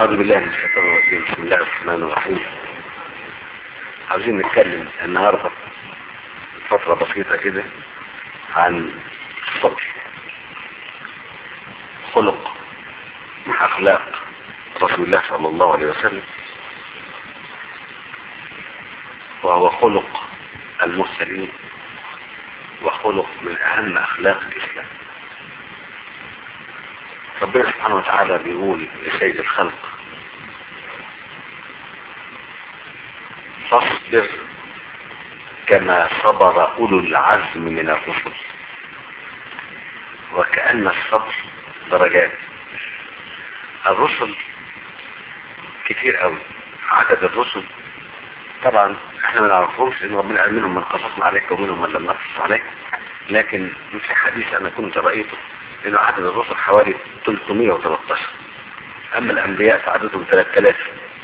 أعوذ بالله من الشيطان الرجيم بسم الله الرحمن الرحيم عاوزين نتكلم النهاردة فترة بسيطة كده عن الصبر خلق من أخلاق رسول الله صلى الله عليه وسلم وهو خلق المرسلين وخلق من أهم أخلاق الإسلام ربنا سبحانه وتعالى بيقول لسيد الخلق فاصبر كما صبر أولو العزم من الرسل وكأن الصبر درجات الرسل كتير قوي عدد الرسل طبعا احنا ما نعرفهمش لان ربنا قال منهم من قصصنا عليك ومنهم من لم نقصص عليك لكن في حديث انا كنت رأيته انه عدد الرسل حوالي 313 اما الانبياء فعددهم 3000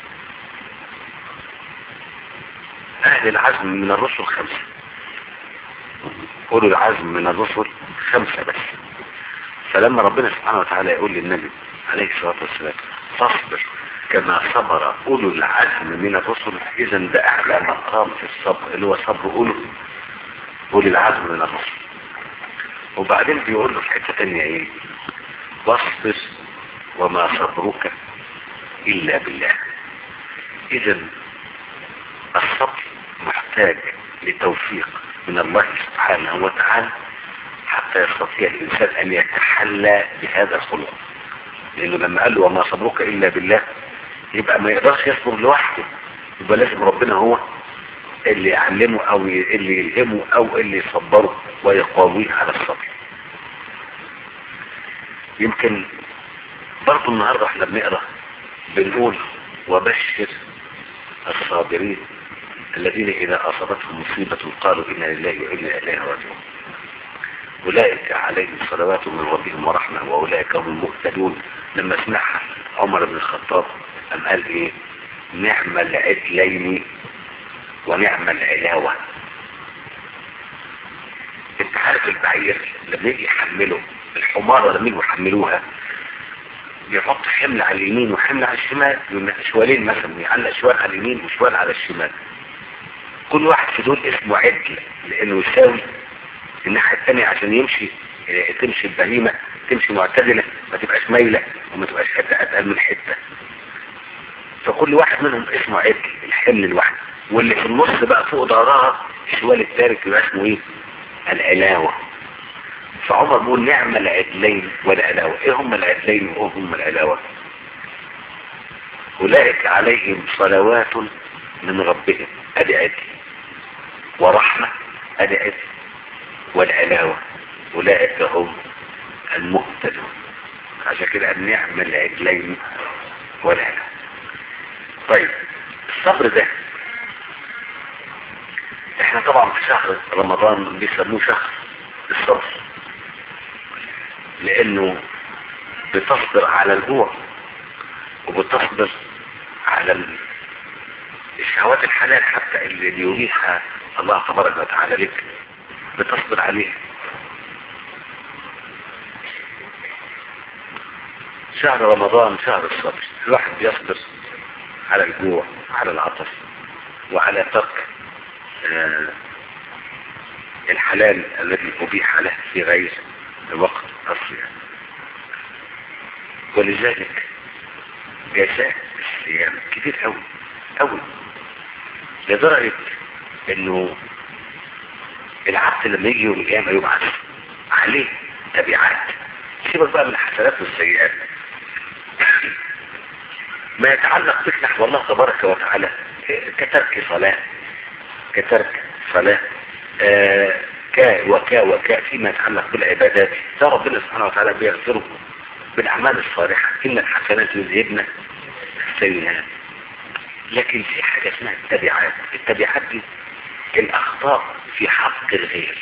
اهل العزم من الرسل خمسة اولو العزم من الرسل خمسة بس فلما ربنا سبحانه وتعالى يقول للنبي عليه الصلاة والسلام فاصبر كما صبر اولو العزم من الرسل اذا ده اعلى مقام في الصبر اللي هو صبر اولو اولي العزم من الرسل وبعدين بيقول له في حته ثانيه ايه واصبر وما صبرك الا بالله اذا الصبر محتاج لتوفيق من الله سبحانه وتعالى حتى يستطيع الانسان ان يتحلى بهذا الخلق لانه لما قال له وما صبرك الا بالله يبقى ما يقدرش يصبر لوحده يبقى لازم ربنا هو اللي يعلمه او اللي يلهمه او اللي يصبره ويقاويه على الصبر يمكن برضه النهارده احنا بنقرا بنقول وبشر الصابرين الذين اذا اصابتهم مصيبه قالوا انا لله وانا اليه راجعون اولئك عليهم صلوات من ربهم ورحمه واولئك هم المهتدون لما سمعها عمر بن الخطاب قام قال ايه نعم العدلين ونعم العلاوة انت عارف البعير لما يجي يحمله الحمارة لما يجوا يحملوها بيحط حمل على اليمين وحمل على الشمال شوالين مثلا يعلق شوال على اليمين وشوال على الشمال كل واحد في دول اسمه عدل لانه يساوي الناحية الثانية عشان يمشي تمشي البهيمة تمشي معتدلة ما تبقاش مايلة وما تبقاش حتة اتقل من حتة فكل واحد منهم اسمه عدل الحمل الواحد واللي في النص بقى فوق ظهرها الشوال التارك يبقى اسمه ايه العلاوة فعمر بيقول نعم العدلين والعلاوة ايه هم العدلين وايه هم العلاوة اولئك عليهم صلوات من ربهم ادي عدل ورحمة ادي عدل والعلاوة اولئك هم المهتدون عشان كده النعم العدلين والعلاوة طيب الصبر ده احنا طبعا في شهر رمضان بيسموه شهر الصبر لانه بتصبر على الجوع وبتصبر على الشهوات الحلال حتى اللي بيريحها الله تبارك وتعالى لك بتصبر عليها شهر رمضان شهر الصبر الواحد بيصبر على الجوع على العطش وعلى ترك آه الحلال الذي أبيح له في غير وقت الصيام ولذلك جزاء الصيام كتير قوي قوي لدرجة انه العبد لما يجي يوم القيامة يبعث عليه تبعات سيبك بقى من الحسنات والسيئات ما يتعلق بك نحو الله تبارك وتعالى كترك صلاة كترك صلاة آه كا وكا وكا فيما يتعلق بالعبادات ده ربنا سبحانه وتعالى بيغفره بالأعمال الصالحة إن الحسنات يذهبن السيئات لكن في حاجة اسمها التبعات التبعات دي الأخطاء في حق الغير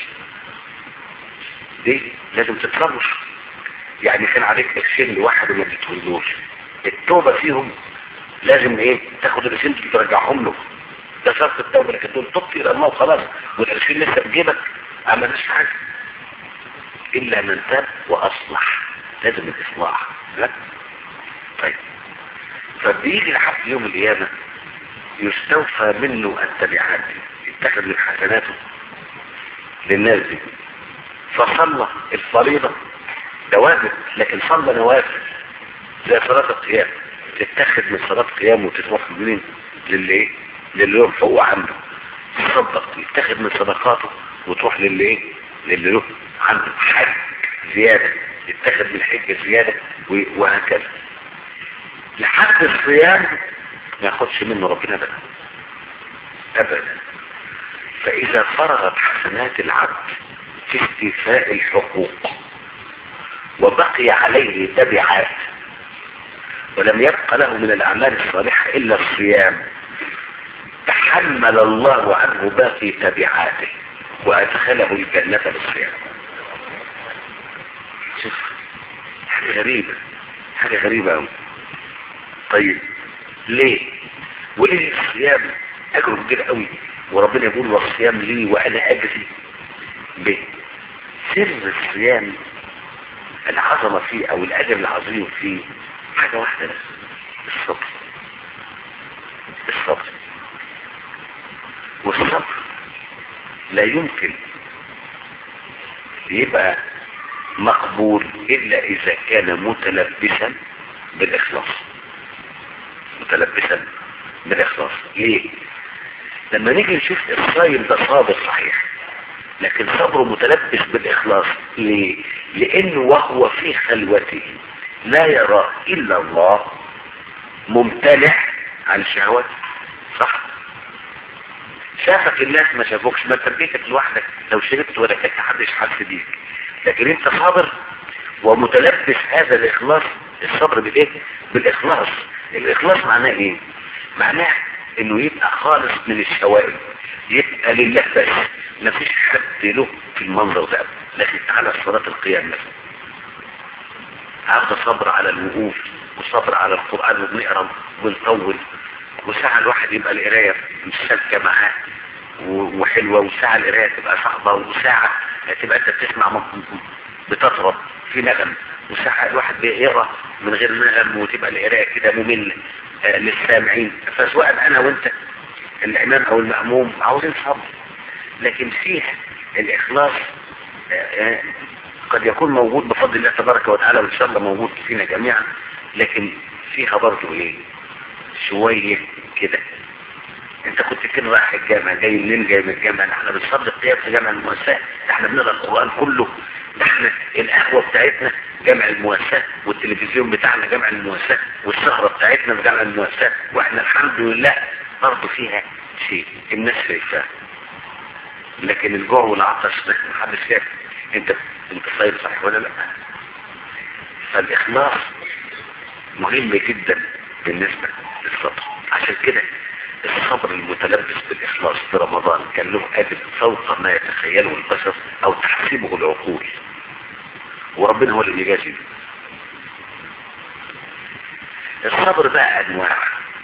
دي لازم تترمش يعني كان عليك قرشين لواحد وما تتولوش التوبة فيهم لازم ايه تاخد القرشين دي ترجعهم له ده شرط التوبة لكن تقول تبت الى الله وخلاص والقرشين لسه في جيبك ما عملناش حاجة الا من تاب واصلح لازم الاصلاح لا طيب فبيجي لحد يوم القيامة يستوفى منه التبعات يتخذ من حسناته للناس دي فصلى الفريضة دوابت لكن صلى نوافل زي صلاة القيام تتخذ من صلاة القيام وتتوفى منين للي ايه للي له حقوق عنده تصدق يتخذ من صدقاته وتروح للي ايه للي له عنده حج زيادة يتخذ من حج زيادة وهكذا لحد الصيام ما ياخدش منه ربنا ابدا ابدا فاذا فرغت حسنات العبد في استيفاء الحقوق وبقي عليه تبعات ولم يبق له من الاعمال الصالحة الا الصيام تحمل الله عنه باقي تبعاته وادخله الجنة بالصيام شوف حاجة غريبة حاجة غريبة قوي طيب ليه وليه الصيام اجره كبير قوي وربنا يقول والصيام لي وانا اجزي به سر الصيام العظمة فيه او الاجر العظيم فيه حاجة واحدة بس الصبر الصبر والصبر لا يمكن يبقى مقبول الا اذا كان متلبسا بالاخلاص متلبسا بالاخلاص ليه لما نيجي نشوف الصايم ده صابر صحيح لكن صبره متلبس بالاخلاص ليه لانه وهو في خلوته لا يرى الا الله ممتنع عن شهوته صح شافك الناس ما شافوكش ما انت بيتك لوحدك لو شربت ولا كانت محدش حس بيك لكن انت صابر ومتلبس هذا الاخلاص الصبر بالايه بالاخلاص الاخلاص معناه ايه معناه انه يبقى خالص من الشوائب يبقى لله بس مفيش حد له في المنظر ده لكن تعالى صلاة القيام مثلا عاوز صبر على الوقوف وصبر على القرآن وبنقرا ونطول وساعة الواحد يبقى القراية مش سالكة معاه وحلوة وساعة القراية تبقى صعبة وساعة تبقى انت بتسمع بتطرب في نغم وساعة الواحد بيقرا من غير نغم وتبقى القراية كده مملة آه للسامعين فسواء انا وانت الامام او المأموم عاوزين صبر لكن فيه الاخلاص آه آه قد يكون موجود بفضل الله تبارك وتعالى وان شاء الله موجود فينا جميعا لكن فيها برضه ايه شوية كده انت كنت فين رايح الجامعة جاي منين جاي من الجامعة احنا بنصلي القيام في جامع المؤسسات احنا بنقرا القرآن كله احنا القهوة بتاعتنا جامع المؤسسات والتلفزيون بتاعنا جامع المؤسسات والسهرة بتاعتنا في جامع المؤسسات واحنا الحمد لله برضه فيها شيء الناس شايفاه لكن الجوع والعطش محدش شايف انت انت صاير صحيح ولا لا فالاخلاص مهم جدا بالنسبة للصبر عشان كده الصبر المتلبس بالاخلاص في رمضان كان له اجر فوق ما يتخيله البشر او تحسبه العقول وربنا هو اللي يجازي الصبر بقى انواع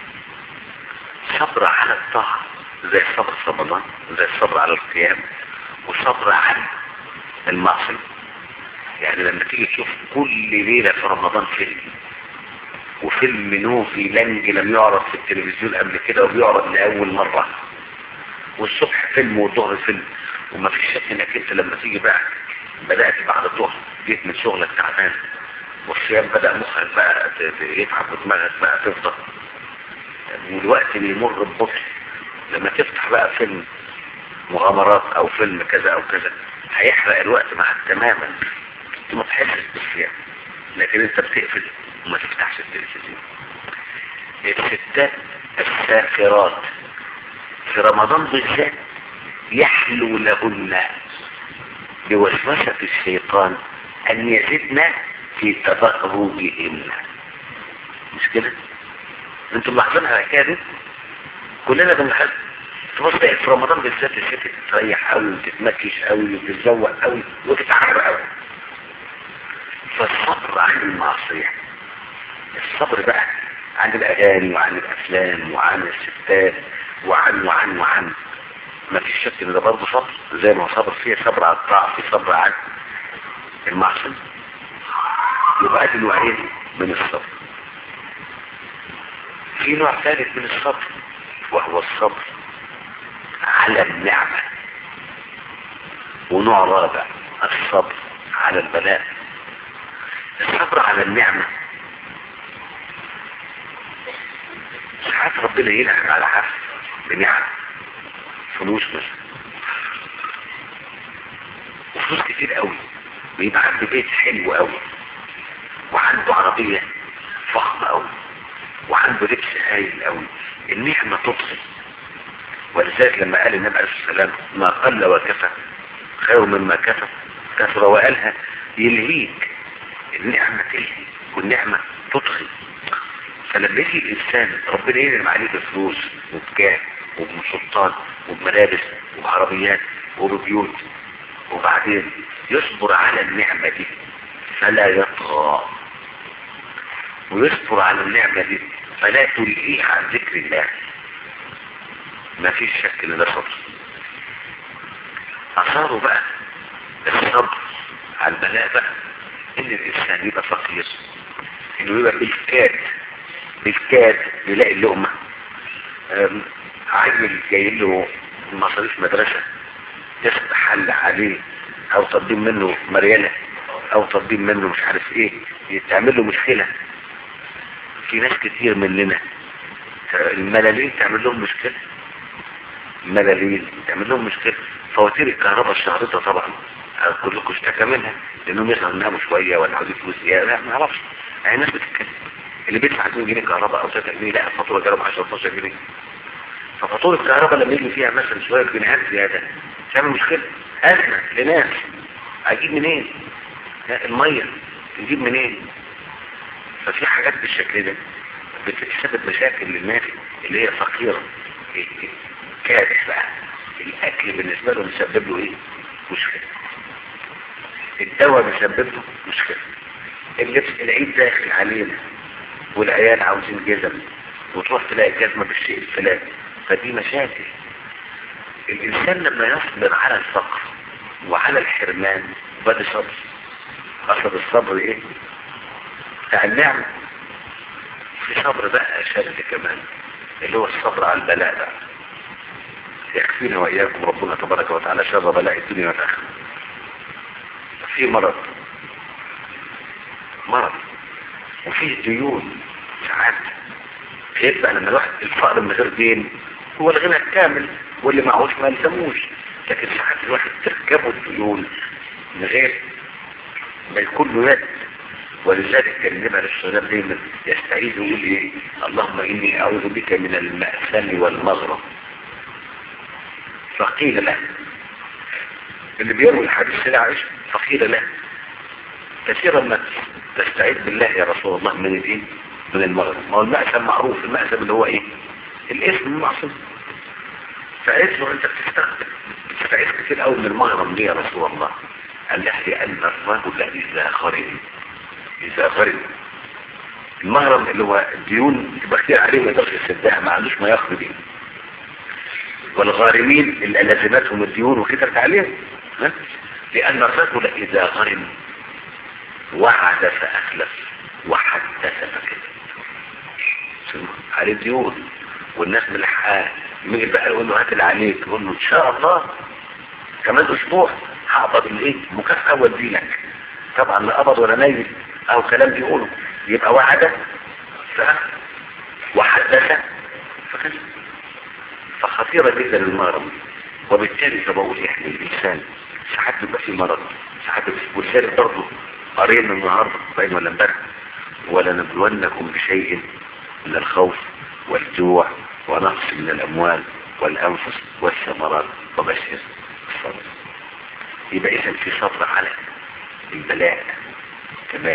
صبر على الطاعة زي الصبر في رمضان زي الصبر على القيام وصبر عن المعصية يعني لما تيجي تشوف كل ليلة في رمضان فيلم وفيلم نوفي لنج لم يعرض في التلفزيون قبل كده وبيعرض لأول مرة والصبح فيلم والظهر فيلم وما فيش شك انك انت لما تيجي بقى بدأت بعد الظهر جيت من شغلك تعبان والصيام بدأ مخك بقى يتعب ودماغك بقى تفضل والوقت بيمر ببطء لما تفتح بقى فيلم مغامرات او فيلم كذا او كذا هيحرق الوقت معك تماما انت ما تحسش بالصيام لكن انت بتقفل وما تفتحش التلفزيون الستات الساخرات في رمضان بالذات يحلو لهن بوسوسة الشيطان ان يزدن في تبهجهن مش كده انتوا ملاحظينها الحكايه دي كلنا بنلاحظ تبص في رمضان بالذات الست تريح قوي وتتمكش قوي وتتزوق قوي وتتعب قوي فالصبر عن المعصيه الصبر بقى عن الاغاني وعن الافلام وعن الستات وعن وعن وعن ما فيش شك ان ده برضه صبر زي ما هو صبر فيه صبر على الطاعه في صبر عن المعصيه يبقى دي نوعين من الصبر في نوع ثالث من الصبر وهو الصبر على النعمة ونوع رابع الصبر على البلاء الصبر على النعمة ساعات ربنا ينعم على عبد بنعم فلوس مثلا وفلوس كتير قوي ويبقى عنده بيت حلو قوي وعنده عربية فخمة قوي وعنده لبس هايل قوي النعمة تطغي ولذلك لما قال النبي عليه الصلاة والسلام ما قل وكفى خير مما كفى كثر وقالها يلهيك النعمة تلهي والنعمة تطغي فلما يجي الإنسان ربنا ينعم عليه بفلوس وبجاه وبسلطان وبملابس وبعربيات وببيوت وبعدين يصبر على النعمة دي فلا يطغى ويصبر على النعمة دي فلا تلهيه عن ذكر الله ما فيش شك ان ده صبر اثاره بقى الصبر على البلاء بقى ان الانسان يبقى فقير انه يبقى بالكاد بالكاد يلاقي اللقمة عيل جاي له مصاريف مدرسة يسبح حل عليه او تقديم منه مريالة او تقديم منه مش عارف ايه تعمل له مشكلة في ناس كتير مننا الملالين تعمل لهم مشكلة الملالين تعمل لهم مشكلة فواتير الكهرباء الشهرية طبعا كلكم اشتكى منها لانهم يسهل ناموا شوية ولا عاوزين فلوس زيادة ما اعرفش يعني الناس بتتكلم اللي بيدفع 2 جنيه كهرباء او 3 جنيه لا الفاتوره جرب 10 12 جنيه ففاتوره الكهرباء لما يجي فيها مثلا شويه جنيهات زياده تعمل مشكله ازمه لناس اجيب منين الميه نجيب منين ففي حاجات بالشكل ده بتسبب مشاكل للناس اللي هي فقيره كادح بقى الاكل بالنسبه له بيسبب له ايه مشكله الدواء بيسبب له مشكله اللبس العيد داخل علينا والعيال عاوزين جزم وتروح تلاقي جزمة بالشيء الفلاني فدي مشاكل الإنسان لما يصبر على الفقر وعلى الحرمان بدي صبر أصل الصبر إيه؟ بتاع النعمة في صبر بقى أشد كمان اللي هو الصبر على البلاء بقى يكفينا وإياكم ربنا تبارك وتعالى شر بلاء الدنيا والآخرة في مرض مرض وفيه ديون ساعات يبقى لما الواحد الفقر من غير دين هو الغنى الكامل واللي معهوش ما يلزموش لكن ساعات الواحد تركبه الديون من غير ما يكون له يد ولذلك كان النبي عليه الصلاه والسلام دايما يستعيذ ويقول ايه اللهم اني اعوذ بك من المأثم والمغرم فقيل له اللي بيروي الحديث ده عائشه فقيل له كثيرا ما تستعيذ بالله يا رسول الله من الايه من المغرب ما هو المأثم معروف المأثم اللي هو ايه الاسم المعصوم فقالت له انت بتستخدم بتستعيذ كتير قوي من المغرب ليه يا رسول الله قال لها لان الرجل اذا غرم اذا غرم المغرم اللي هو الديون تبقى كتير عليه ما يقدرش يسدها ما عندوش ما ياخد بيه والغارمين اللي لازمتهم الديون وكترت عليهم ها؟ لان الرجل اذا غرم وعد فأخلف وحدث فكذب عليه ديون والناس ملحقاه يجي بقى يقول له هات اللي عليك يقول له ان شاء الله كمان اسبوع هقبض الايه مكافأة وادي لك طبعا لا قبض ولا نايل او كلام بيقوله يبقى وعد فأخلف وحدث فكذب فخطيرة جدا المرض وبالتالي فبقول يعني الانسان ساعات بيبقى فيه مرض ساعات ولذلك برضه قرينا النهارده باين ولا امبارح ولنبلونكم بشيء من الخوف والجوع ونقص من الاموال والانفس والثمرات وبشر الصبر يبقى اذا في صبر على البلاء تمام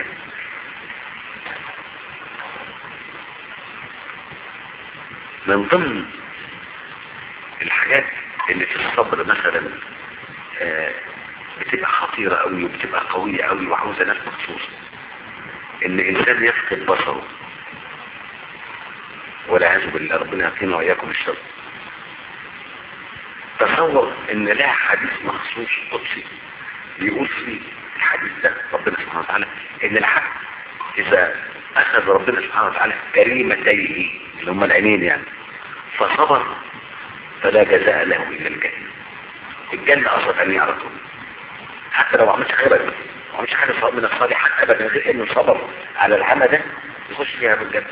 من ضمن الحاجات اللي في الصبر مثلا آه بتبقى خطيرة قوي وبتبقى قوية قوي وعاوزة ناس مخصوصة ان انسان يفقد بصره والعياذ بالله ربنا يعطينا واياكم الشر تصور ان لها حديث مخصوص قدسي بيقول فيه الحديث ده ربنا سبحانه وتعالى ان العبد اذا اخذ ربنا سبحانه وتعالى كريمتيه اللي هم العينين يعني فصبر فلا جزاء له الا الجنه الجنه اصلا عينيه على طول حتى لو ما عملش خير ما عملش حاجه من الصالحات ابدا غير انه صبر على العمى ده يخش فيها بالجنه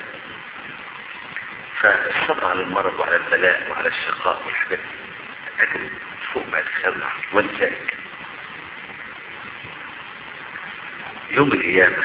فالصبر على المرض وعلى البلاء وعلى الشقاء والحاجات دي اجل فوق ما تخلع ولذلك يوم القيامة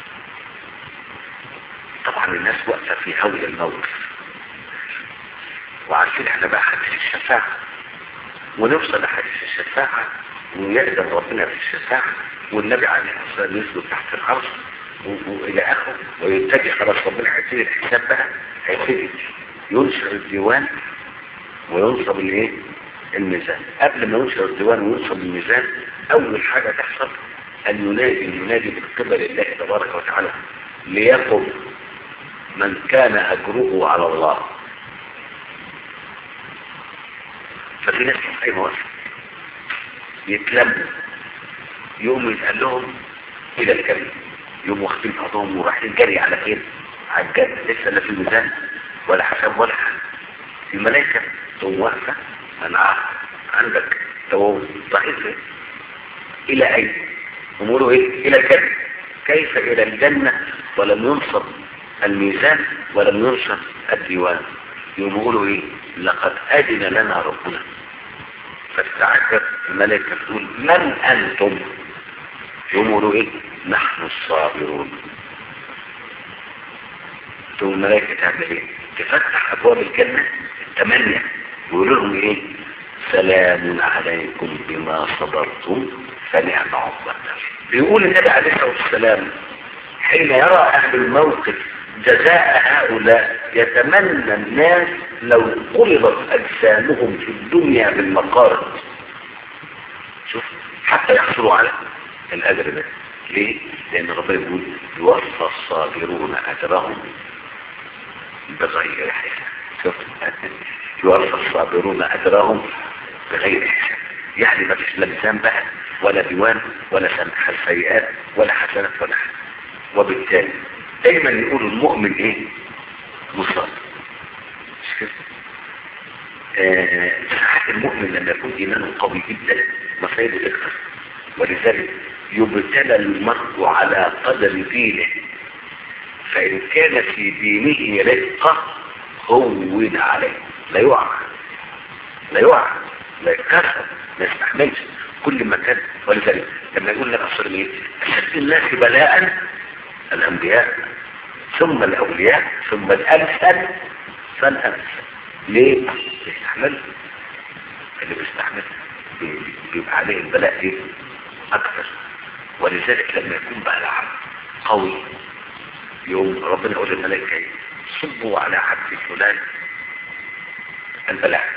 طبعا الناس واقفة في هول الموت وعارفين احنا بقى حديث الشفاعة ونوصل لحديث الشفاعة ويقدر ربنا في الشفاعة والنبي عليه الصلاة والسلام يسجد تحت العرش والى اخره ويتجه خلاص ربنا هيبتدي الحساب بقى هيبتدي ينشر الديوان وينصب الايه الميزان قبل ما ينشر الديوان وينصب الميزان اول حاجة تحصل ان ينادي ينادي من قبل الله تبارك وتعالى ليقم من كان اجره على الله ففي ناس اي مواسم يتلموا يقوموا يتقال لهم الى الكريم يقوموا واخدين بعضهم ورايحين جري على فين على الجنة لسه لا في الميزان ولا حساب ولا حاجه الملائكة تقوم واقفة انا عندك تو ضعيف الى اين اموره ايه الى الجنة كيف الى الجنة ولم ينصب الميزان ولم ينصب الديوان يقولوا ايه لقد اذن لنا ربنا فتتعجب الملائكة تقول من انتم يقولوا ايه نحن الصابرون تقول الملائكة تعمل ايه تفتح ابواب الجنة الثمانية ويقولوا لهم ايه سلام عليكم بما صبرتم فنعم عقبى بيقول النبي عليه الصلاة والسلام حين يرى اهل الموقف جزاء هؤلاء يتمنى الناس لو قلبت اجسامهم في الدنيا بالمقارب شوف حتى يحصلوا على الاجر ده ليه لان ربنا يقول يوفى الصابرون اجرهم بغير حساب شوف يوفى الصابرون اجرهم بغير حساب يعني ما فيش لا ميزان بقى ولا ديوان ولا سمح السيئات ولا حسنات ولا حاجه وبالتالي دايما يقول المؤمن ايه مصاب مش كده آه ساعات المؤمن لما يكون ايمانه قوي جدا مصايبه تكثر ولذلك يبتلى المرء على قدر دينه فإن كان في دينه رقة هون عليه لا يقع لا يقع لا يتكسر ما يستحملش كل ما كان ولذلك لما يقول لك أصل مين أشد الناس بلاء الأنبياء ثم الأولياء ثم الأمثل فالأمثل ليه؟ بيستحمل اللي بيستحمل بيبقى عليه البلاء ايه اكثر ولذلك لما يكون بقى العبد قوي يوم ربنا يقول للملائكه ايه صبوا على عبد فلان البلاء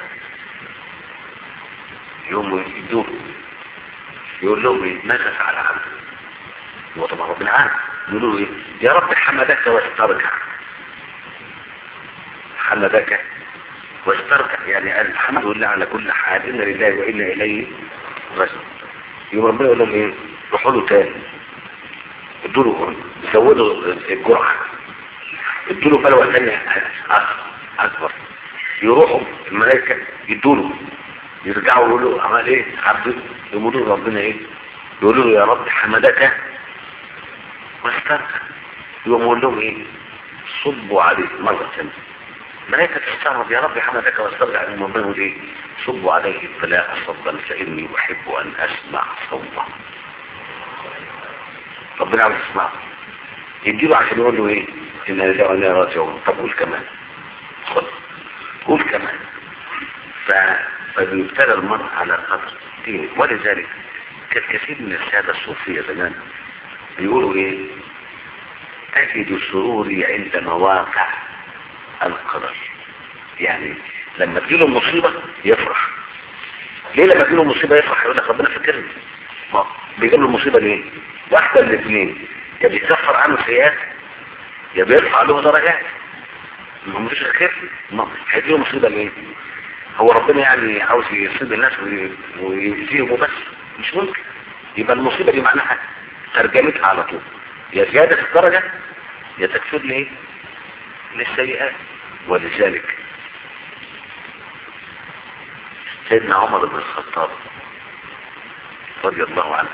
يوم يدور يقول لهم ايه ماذا فعل عبد هو طبعا ربنا عارف يقولوا ايه يا رب حمدك واسترك حمدك واسترك يعني الحمد لله على كل حال إنا لله وإنا إليه رجل يوم ربنا يقول لهم إيه روحوا له تاني ادوا له زودوا الجرعة ادوا له بلوى ثانية أكبر يروحوا الملائكة يدوا له يرجعوا يقولوا له عمل ايه عبد يقولوا له ربنا ايه يقولوا له يا رب حمدك واسترك يقوم يقول لهم ايه صبوا عليه مرة ثانية ملائكة تستغرب يا رب حمدك واسترجع عليهم ربنا يقول ايه صبوا عليه البلاء صبا فاني احب ان اسمع صوته ربنا عاوز يسمعه يديله عشان يقول له ايه ان لله وانا راجعون طب قول كمان خد قول كمان ف... فبيبتلى المرء على قدر دينه ولذلك كان كثير من السادة الصوفية زمان بيقولوا ايه اجد سروري عند مواقع القدر يعني لما تجيله مصيبة يفرح ليه لما تجيله مصيبة يفرح يقول لك ربنا فكرني ما بيجيب له المصيبة ليه واحدة من الاثنين يا بيكفر عنه سيئات يا بيرفع له درجات ما مفيش خير ما هيجيله مصيبة ليه هو ربنا يعني عاوز يصيب الناس ويأذيهم وبس مش ممكن يبقى المصيبة دي معناها ترجمتها على طول يا زيادة في الدرجة يا تكفير ليه للسيئات ولذلك سيدنا عمر بن الخطاب رضي الله عنه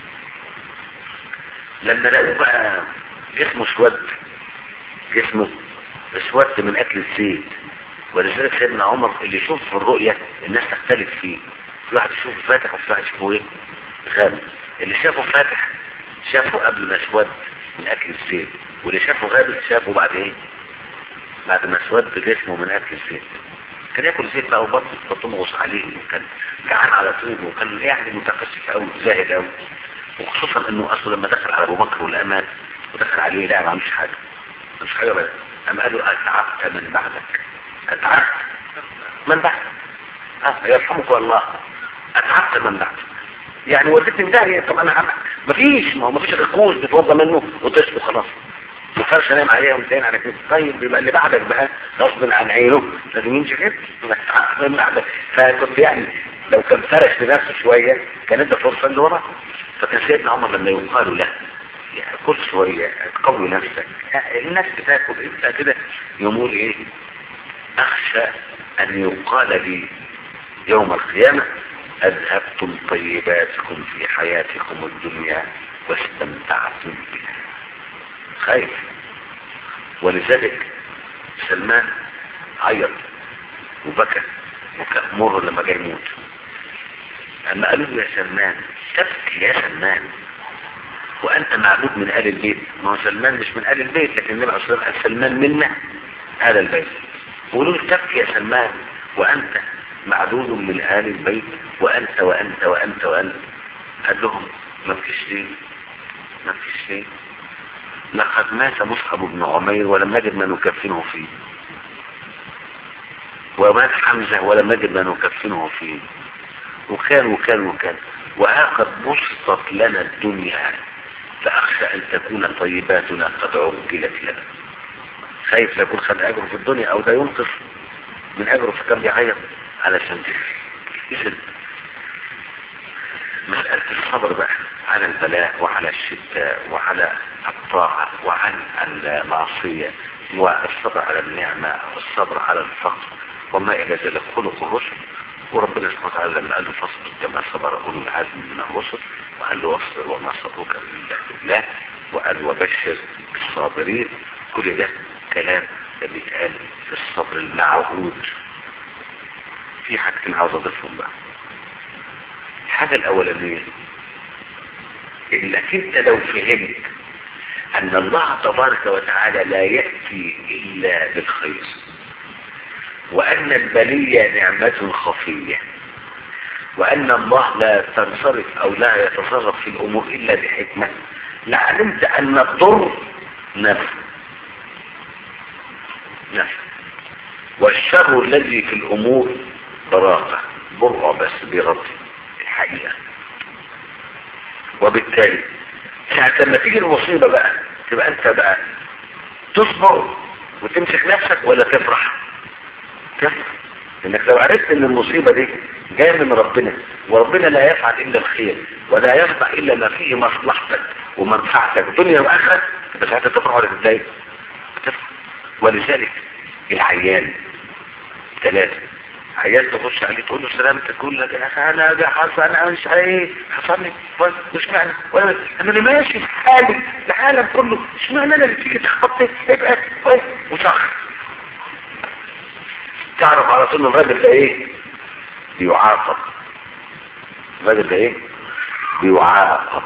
لما لقوه بقى جسمه اسود جسمه اسود من اكل الزيت ولذلك سيدنا عمر اللي يشوف في الرؤية الناس تختلف فيه في واحد يشوفه فاتح وفي واحد يشوفه ايه غامق اللي شافه فاتح شافه قبل ما اسود من اكل الزيت واللي شافه غامق شافه بعد ايه بعد ما اسود جسمه من اكل الزيت كان ياكل زيت بقى وبطنه بتمغص عليه وكان جعان على طول وكان يعني متفسف قوي زاهد قوي وخصوصا انه اصلا لما دخل على ابو بكر والامان ودخل عليه لا ما عملش حاجه مش حاجه بس اما قال له اتعبت من بعدك اتعبت من بعدك اه يرحمك الله اتعبت من بعدك يعني وديتني في داهيه طب انا عمل مفيش ما هو مفيش غير كوز بتوضى منه وتصحى خلاص ما ينفعش انام عليها وانتهينا على كده طيب يبقى اللي بعدك بقى غصب عن عينه لازم يمشي كده اتعبت من بعدك فكنت يعني لو كان فرش لنفسه شويه كان ادى فرصه اللي وراه فكان سيدنا عمر لما يقال له يعني كل شويه تقوي نفسك الناس بتاكل انت كده يقول ايه اخشى ان يقال لي يوم القيامه اذهبتم طيباتكم في حياتكم الدنيا واستمتعتم بها خايف ولذلك سلمان عيط وبكى وكان مر لما جاي يموت اما قالوا له يا سلمان تبكي يا سلمان وانت معبود من اهل البيت ما هو سلمان مش من اهل البيت لكن النبي عليه الصلاه والسلام سلمان منا اهل البيت وقالوا له تبكي يا سلمان وانت معبود من اهل البيت وانت وانت وانت وانت قال لهم ما فيش ليه ما فيش ليه لقد مات مصعب بن عمير ولم نجد ما نكفنه فيه ومات حمزة ولم نجد ما نكفنه فيه وكان وكان وكان وهاقد بسطت لنا الدنيا فأخشى أن تكون طيباتنا قد عجلت لنا خايف لا يكون خد أجره في الدنيا أو ده ينقص من أجره فكان بيعيط علشان إذن مسألة الصبر بقى على البلاء وعلى الشتاء وعلى الطاعة وعن المعصية والصبر على النعمة والصبر على الفقر وما إلى ذلك خلق الرسل وربنا سبحانه وتعالى لما قال له فاصبر كما صبر أولو العزم من الرسل وقال له واصبر وما صبرك إلا بالله وقال وبشر الصابرين كل ده كلام بيتقال في الصبر المعهود في حاجتين عاوز اضيفهم بقى الحاجة الأولانية إنك أنت لو فهمت أن الله تبارك وتعالى لا يأتي إلا بالخير وأن البلية نعمة خفية وأن الله لا تنصرف أو لا يتصرف في الأمور إلا بحكمة لعلمت أن الضر نفع نفع والشر الذي في الأمور براءة برع بس بغض الحقيقة وبالتالي ساعة لما تيجي المصيبة بقى تبقى انت بقى تصبر وتمسك نفسك ولا تفرح تفرح انك لو عرفت ان المصيبة دي جاية من ربنا وربنا لا يفعل الا الخير ولا يفعل الا ما فيه مصلحتك ومنفعتك دنيا واخرة بس انت تفرح ولا تتضايق تفرح ولذلك العيان ثلاثة عيال تخش عليه تقول له سلامتك تقول لك انا ده حصل انا مش ايه حصل لي مش معنى ولا انا اللي ماشي في حالي العالم كله مش معنى انا اللي تيجي تخبط يبقى كويس وصخ تعرف على طول الراجل ده ايه بيعاقب الراجل ده ايه بيعاقب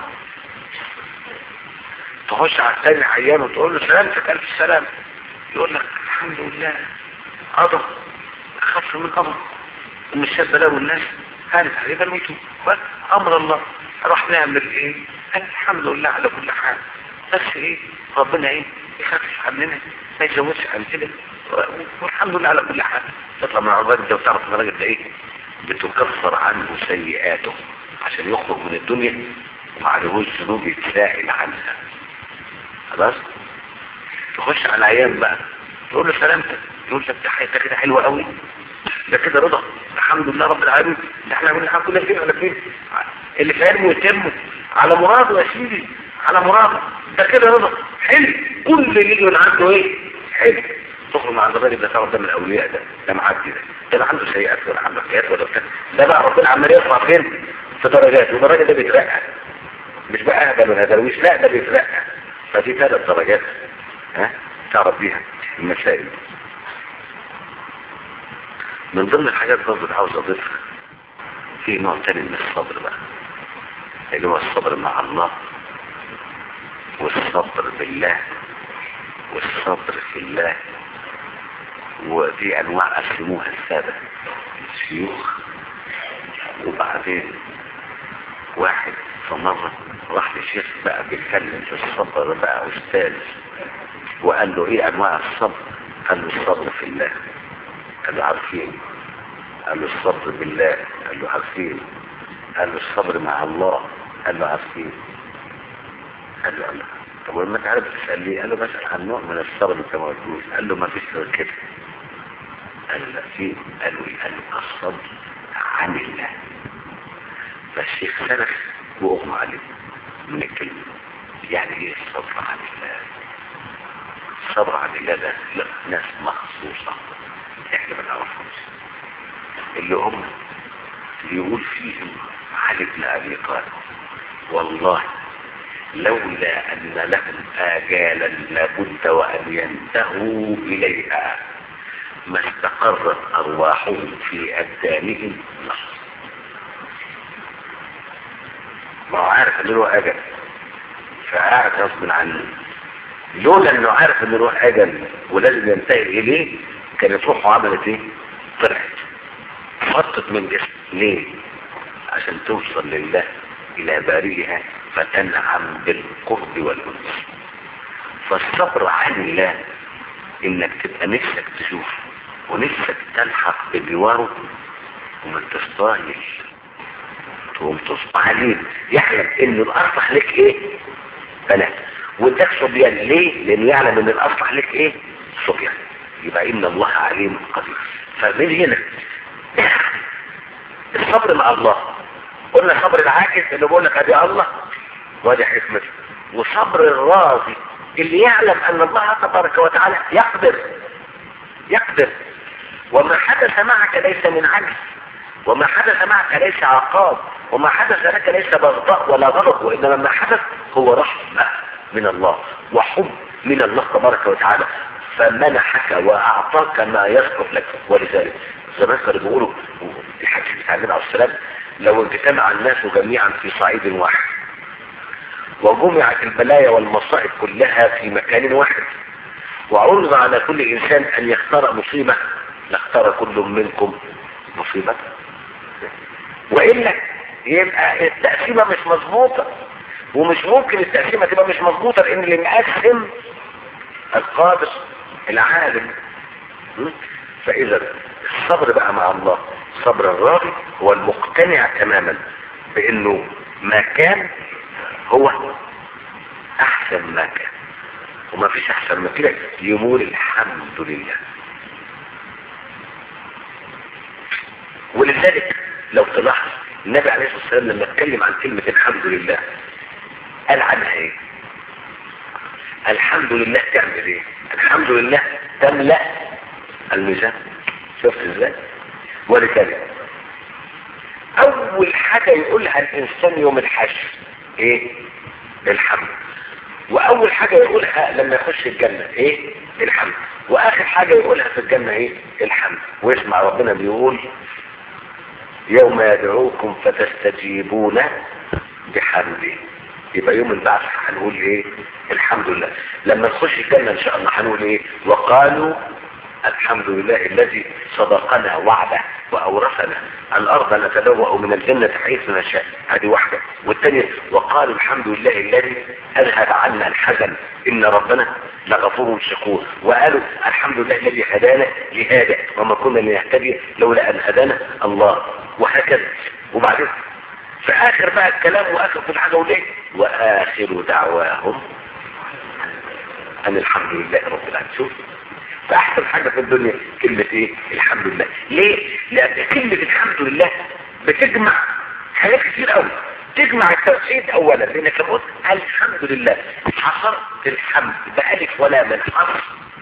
تخش على الثاني عيان وتقول له سلامتك الف سلام يقول لك الحمد لله عظم اخف من امر ان الشاب بلاوي الناس هانت عليه بلوته بس امر الله راح نعمل ايه الحمد لله على كل حال بس ايه ربنا ايه يخفف عننا ما يزودش عن كده والحمد لله على كل حال تطلع من الراجل ده وتعرف ان الراجل ده ايه بتكفر عنه سيئاته عشان يخرج من الدنيا وما عليهوش ذنوب يتساءل عنها خلاص تخش على العيان بقى تقول له سلامتك يقول لك ده حياتك كده حلوه قوي ده كده رضا الحمد لله رب العالمين ده احنا عملنا كل فين ولا فين اللي في علمه يتم على مراده يا سيدي على مراده ده كده رضا حلو كل اللي يجي من عنده ايه حلو تخرج من عند الراجل ده تعرف ده من الاولياء ده ده معدي ده ده لا عنده سيئات ولا عنده حكايات ولا بتاع ده بقى ربنا عمال يرفع فين في درجات والراجل ده بيترقى مش بقى اهبل ولا درويش لا ده بيترقى فدي ثلاث درجات ها تعرف بيها المسائل من ضمن الحاجات برضه اللي عاوز اضيفها في نوع تاني من الصبر بقى اللي هو الصبر مع الله والصبر بالله والصبر في الله ودي انواع قسموها السادة الشيوخ وبعدين واحد في مرة راح لشيخ بقى بيتكلم في الصبر بقى استاذ وقال له ايه انواع الصبر قال له الصبر في الله قال له عارفين قال له الصبر بالله قال له عارفين قال له الصبر مع الله قال له عارفين قال له قال له طب ولما انت عارف تسأل ليه قال له بسأل عن نوع من الصبر انت ما قلتوش قال له ما فيش غير كده قال له لا في قال له ايه قال له الصبر عن الله فالشيخ سلف واغمى عليه من الكلمة يعني ايه الصبر عن الله الصبر عن الله ده لا ناس مخصوصة احنا ما نعرفهمش اللي هم يقول فيهم علي بن ابي طالب والله لولا ان لهم اجالا لابد وان ينتهوا اليها ما استقرت ارواحهم في ابدانهم لحظه ما هو عارف ان له اجل فقاعد غصب عنه لولا انه عارف ان له اجل ولازم ينتهي اليه كانت روحه عملت ايه طلعت خطت من جسم ليه عشان توصل لله الى بارئها فتنعم بالقرب والانس فالصبر عن الله انك تبقى نفسك تشوف ونفسك تلحق بجواره وما تستاهل تقوم تصبح عليه يعلم ان الاصلح لك ايه فلا واداك صبيان ليه لانه يعلم ان الاصلح لك ايه صبيان يبقى ان الله عليم قدير فمن هنا الصبر مع الله قلنا صبر العاجز اللي بقول لك ادي الله وادي حكمته وصبر الراضي اللي يعلم ان الله تبارك وتعالى يقدر يقدر وما حدث معك ليس من عجز وما حدث معك ليس عقاب وما حدث لك ليس بغضاء ولا غضب وانما ما حدث هو رحمة من الله وحب من الله تبارك وتعالى فمنحك واعطاك ما يصلح لك ولذلك زمان كانوا بيقولوا في حديث بتاع النبي عليه السلام لو اجتمع الناس جميعا في صعيد واحد وجمعت البلايا والمصائب كلها في مكان واحد وعرض على كل انسان ان يختار مصيبة لاختار كل منكم مصيبة وإلا يبقى التقسيمة مش مظبوطة ومش ممكن التقسيمة تبقى مش مظبوطة لان اللي مقسم القادر العالم فاذا الصبر بقى مع الله الصبر الراضي هو المقتنع تماما بانه ما كان هو احسن ما كان وما فيش احسن من كده يقول الحمد لله ولذلك لو تلاحظ النبي عليه الصلاة والسلام لما اتكلم عن كلمة الحمد لله قال عنها ايه الحمد لله تعمل ايه الحمد لله تملأ الميزان شفت ازاي ولذلك اول حاجة يقولها الانسان يوم الحشر ايه الحمد واول حاجة يقولها لما يخش الجنة ايه الحمد واخر حاجة يقولها في الجنة ايه الحمد ويسمع ربنا بيقول يوم يدعوكم فتستجيبون بحمده يبقى يوم البعث هنقول ايه الحمد لله لما نخش الجنة ان شاء الله هنقول ايه وقالوا الحمد لله الذي صدقنا وعده واورثنا الارض نتبوأ من الجنة حيث نشاء هذه واحدة والثانية وقالوا الحمد لله الذي اذهب عنا الحزن ان ربنا لغفور شكور وقالوا الحمد لله الذي هدانا لهذا وما كنا لنهتدي لولا ان هدانا الله وهكذا وبعدين في اخر بقى الكلام واخر كل حاجة وليه واخر دعواهم ان الحمد لله رب العالمين شوف فاحسن حاجة في الدنيا كلمة ايه الحمد لله ليه لان كلمة الحمد لله بتجمع حاجات كتير قوي تجمع التوحيد اولا لانك لما قلت الحمد لله حصرت الحمد بألف ولا من حصر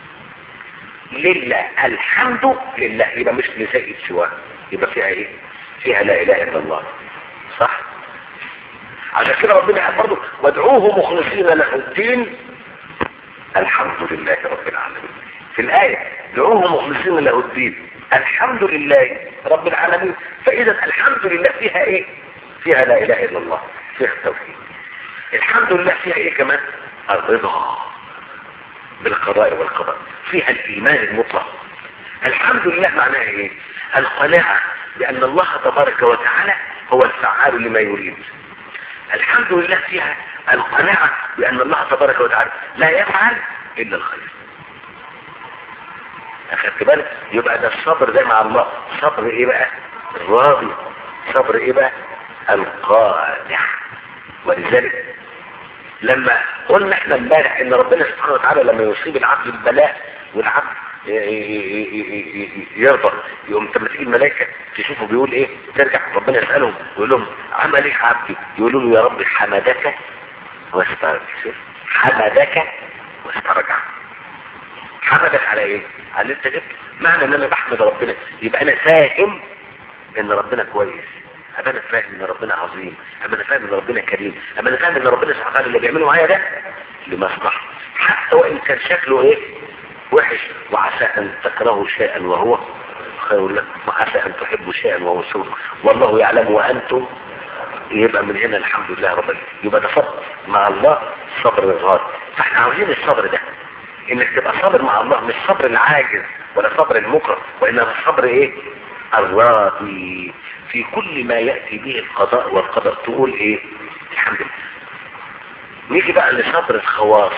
لله الحمد لله يبقى مش لزائد سواه يبقى فيها ايه فيها لا اله الا الله صح عشان كده ربنا قال برضه وادعوه مخلصين له الدين الحمد لله رب العالمين في الآية ادعوه مخلصين له الدين الحمد لله رب العالمين فإذا الحمد لله فيها ايه فيها لا اله الا الله فيها التوحيد الحمد لله فيها ايه كمان الرضا بالقضاء والقدر فيها الايمان المطلق الحمد لله معناها ايه القناعة بان الله تبارك وتعالى هو الفعال لما يريد الحمد لله فيها القناعة بان الله تبارك وتعالى لا يفعل الا الخير اخدت بالك يبقى ده الصبر ده مع الله صبر ايه بقى الراضي صبر ايه بقى القانع ولذلك لما قلنا احنا امبارح ان ربنا سبحانه وتعالى لما يصيب العبد البلاء والعبد يرضى يقوم لما تيجي الملائكه تشوفه بيقول ايه ترجع ربنا يسالهم يقول لهم عمل ايه عبدي يقولوا له يا رب حمدك واسترجع حمدك واسترجع حمدك على ايه على اللي انت جبت معنى ان انا بحمد ربنا يبقى انا فاهم ان ربنا كويس أما أنا فاهم إن ربنا عظيم أما أنا فاهم إن ربنا كريم أما أنا فاهم إن ربنا سبحانه وتعالى اللي بيعمله معايا ده لمصلحة حتى وإن كان شكله إيه وحش وعسى أن تكرهوا شيئا وهو خير لكم وعسى أن تحبوا شيئا وهو سوء والله يعلم وأنتم يبقى من هنا الحمد لله رب العالمين يبقى ده صبر مع الله صبر الغار فاحنا عاوزين الصبر ده انك تبقى صابر مع الله مش صبر العاجز ولا صبر المكره وانما صبر ايه الراضي في كل ما يأتي به القضاء والقدر تقول ايه الحمد لله نيجي بقى لصبر الخواص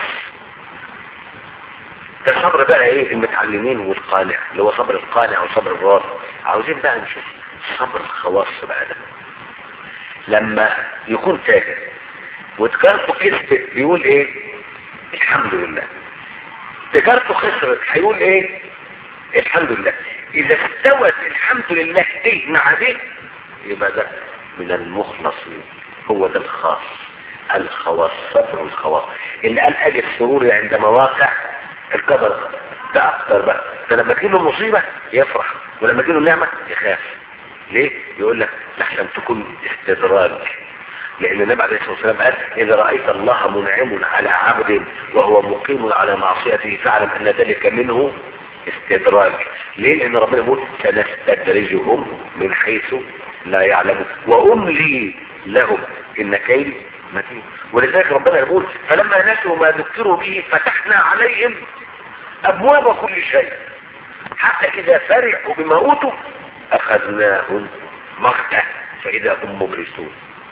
ده صبر بقى ايه المتعلمين والقانع اللي هو صبر القانع وصبر الراضي عاوزين بقى نشوف صبر الخواص بقى ده لما يكون تاجر وتجارته كسبت بيقول ايه الحمد لله تجارته خسرت هيقول ايه الحمد لله اذا استوت الحمد لله دي مع دي يبقى ده من المخلصين هو ده الخاص الخواص صبر الخواص اللي قال اجد سروري عند مواقع القدر ده اكتر بقى ده لما تجيله مصيبة يفرح ولما تجيله نعمة يخاف ليه يقول لك لحسن تكون استدراج لان النبي عليه الصلاه والسلام قال اذا رايت الله منعم على عبد وهو مقيم على معصيته فاعلم ان ذلك منه استدراج ليه لان ربنا يقول سنستدرجهم من حيث لا يعلمون واملي لهم ان كيدي متين ولذلك ربنا يقول فلما نسوا ما ذكروا به فتحنا عليهم ابواب كل شيء حتى اذا فرحوا بما اوتوا اخذناهم مغتة فاذا هم مبلسون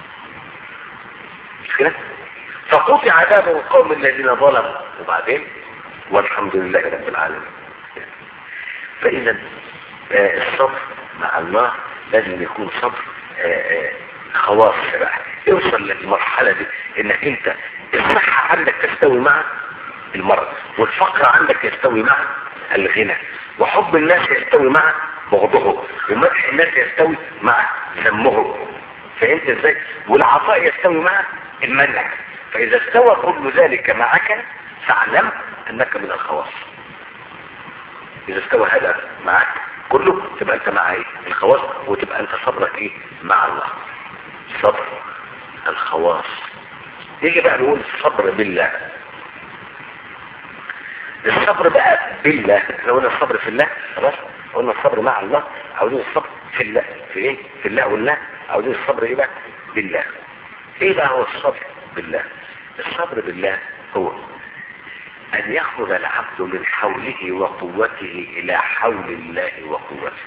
مش كده فقطع دابر القوم الذين ظلموا وبعدين والحمد لله رب العالمين فاذا آه الصبر مع الله لازم يكون صبر آه آه خواص بقى اوصل للمرحلة دي انك انت الصحة عندك تستوي مع المرض والفقر عندك يستوي مع الغنى وحب الناس يستوي مع بغضهم ومدح الناس يستوي مع ذمهم فهمت ازاي والعطاء يستوي مع المنع فاذا استوى كل ذلك معك فاعلم انك من الخواص اذا استوى هذا معك كله تبقى انت مع ايه الخواص وتبقى انت صبرك ايه مع الله صبر الخواص يجي بقى نقول الصبر بالله الصبر بقى بالله احنا قلنا الصبر في الله خلاص قلنا الصبر مع الله عاوزين الصبر في الله في ايه في الله والله عاوزين الصبر ايه بقى بالله ايه بقى هو الصبر بالله الصبر بالله هو ان يخرج العبد من حوله وقوته الى حول الله وقوته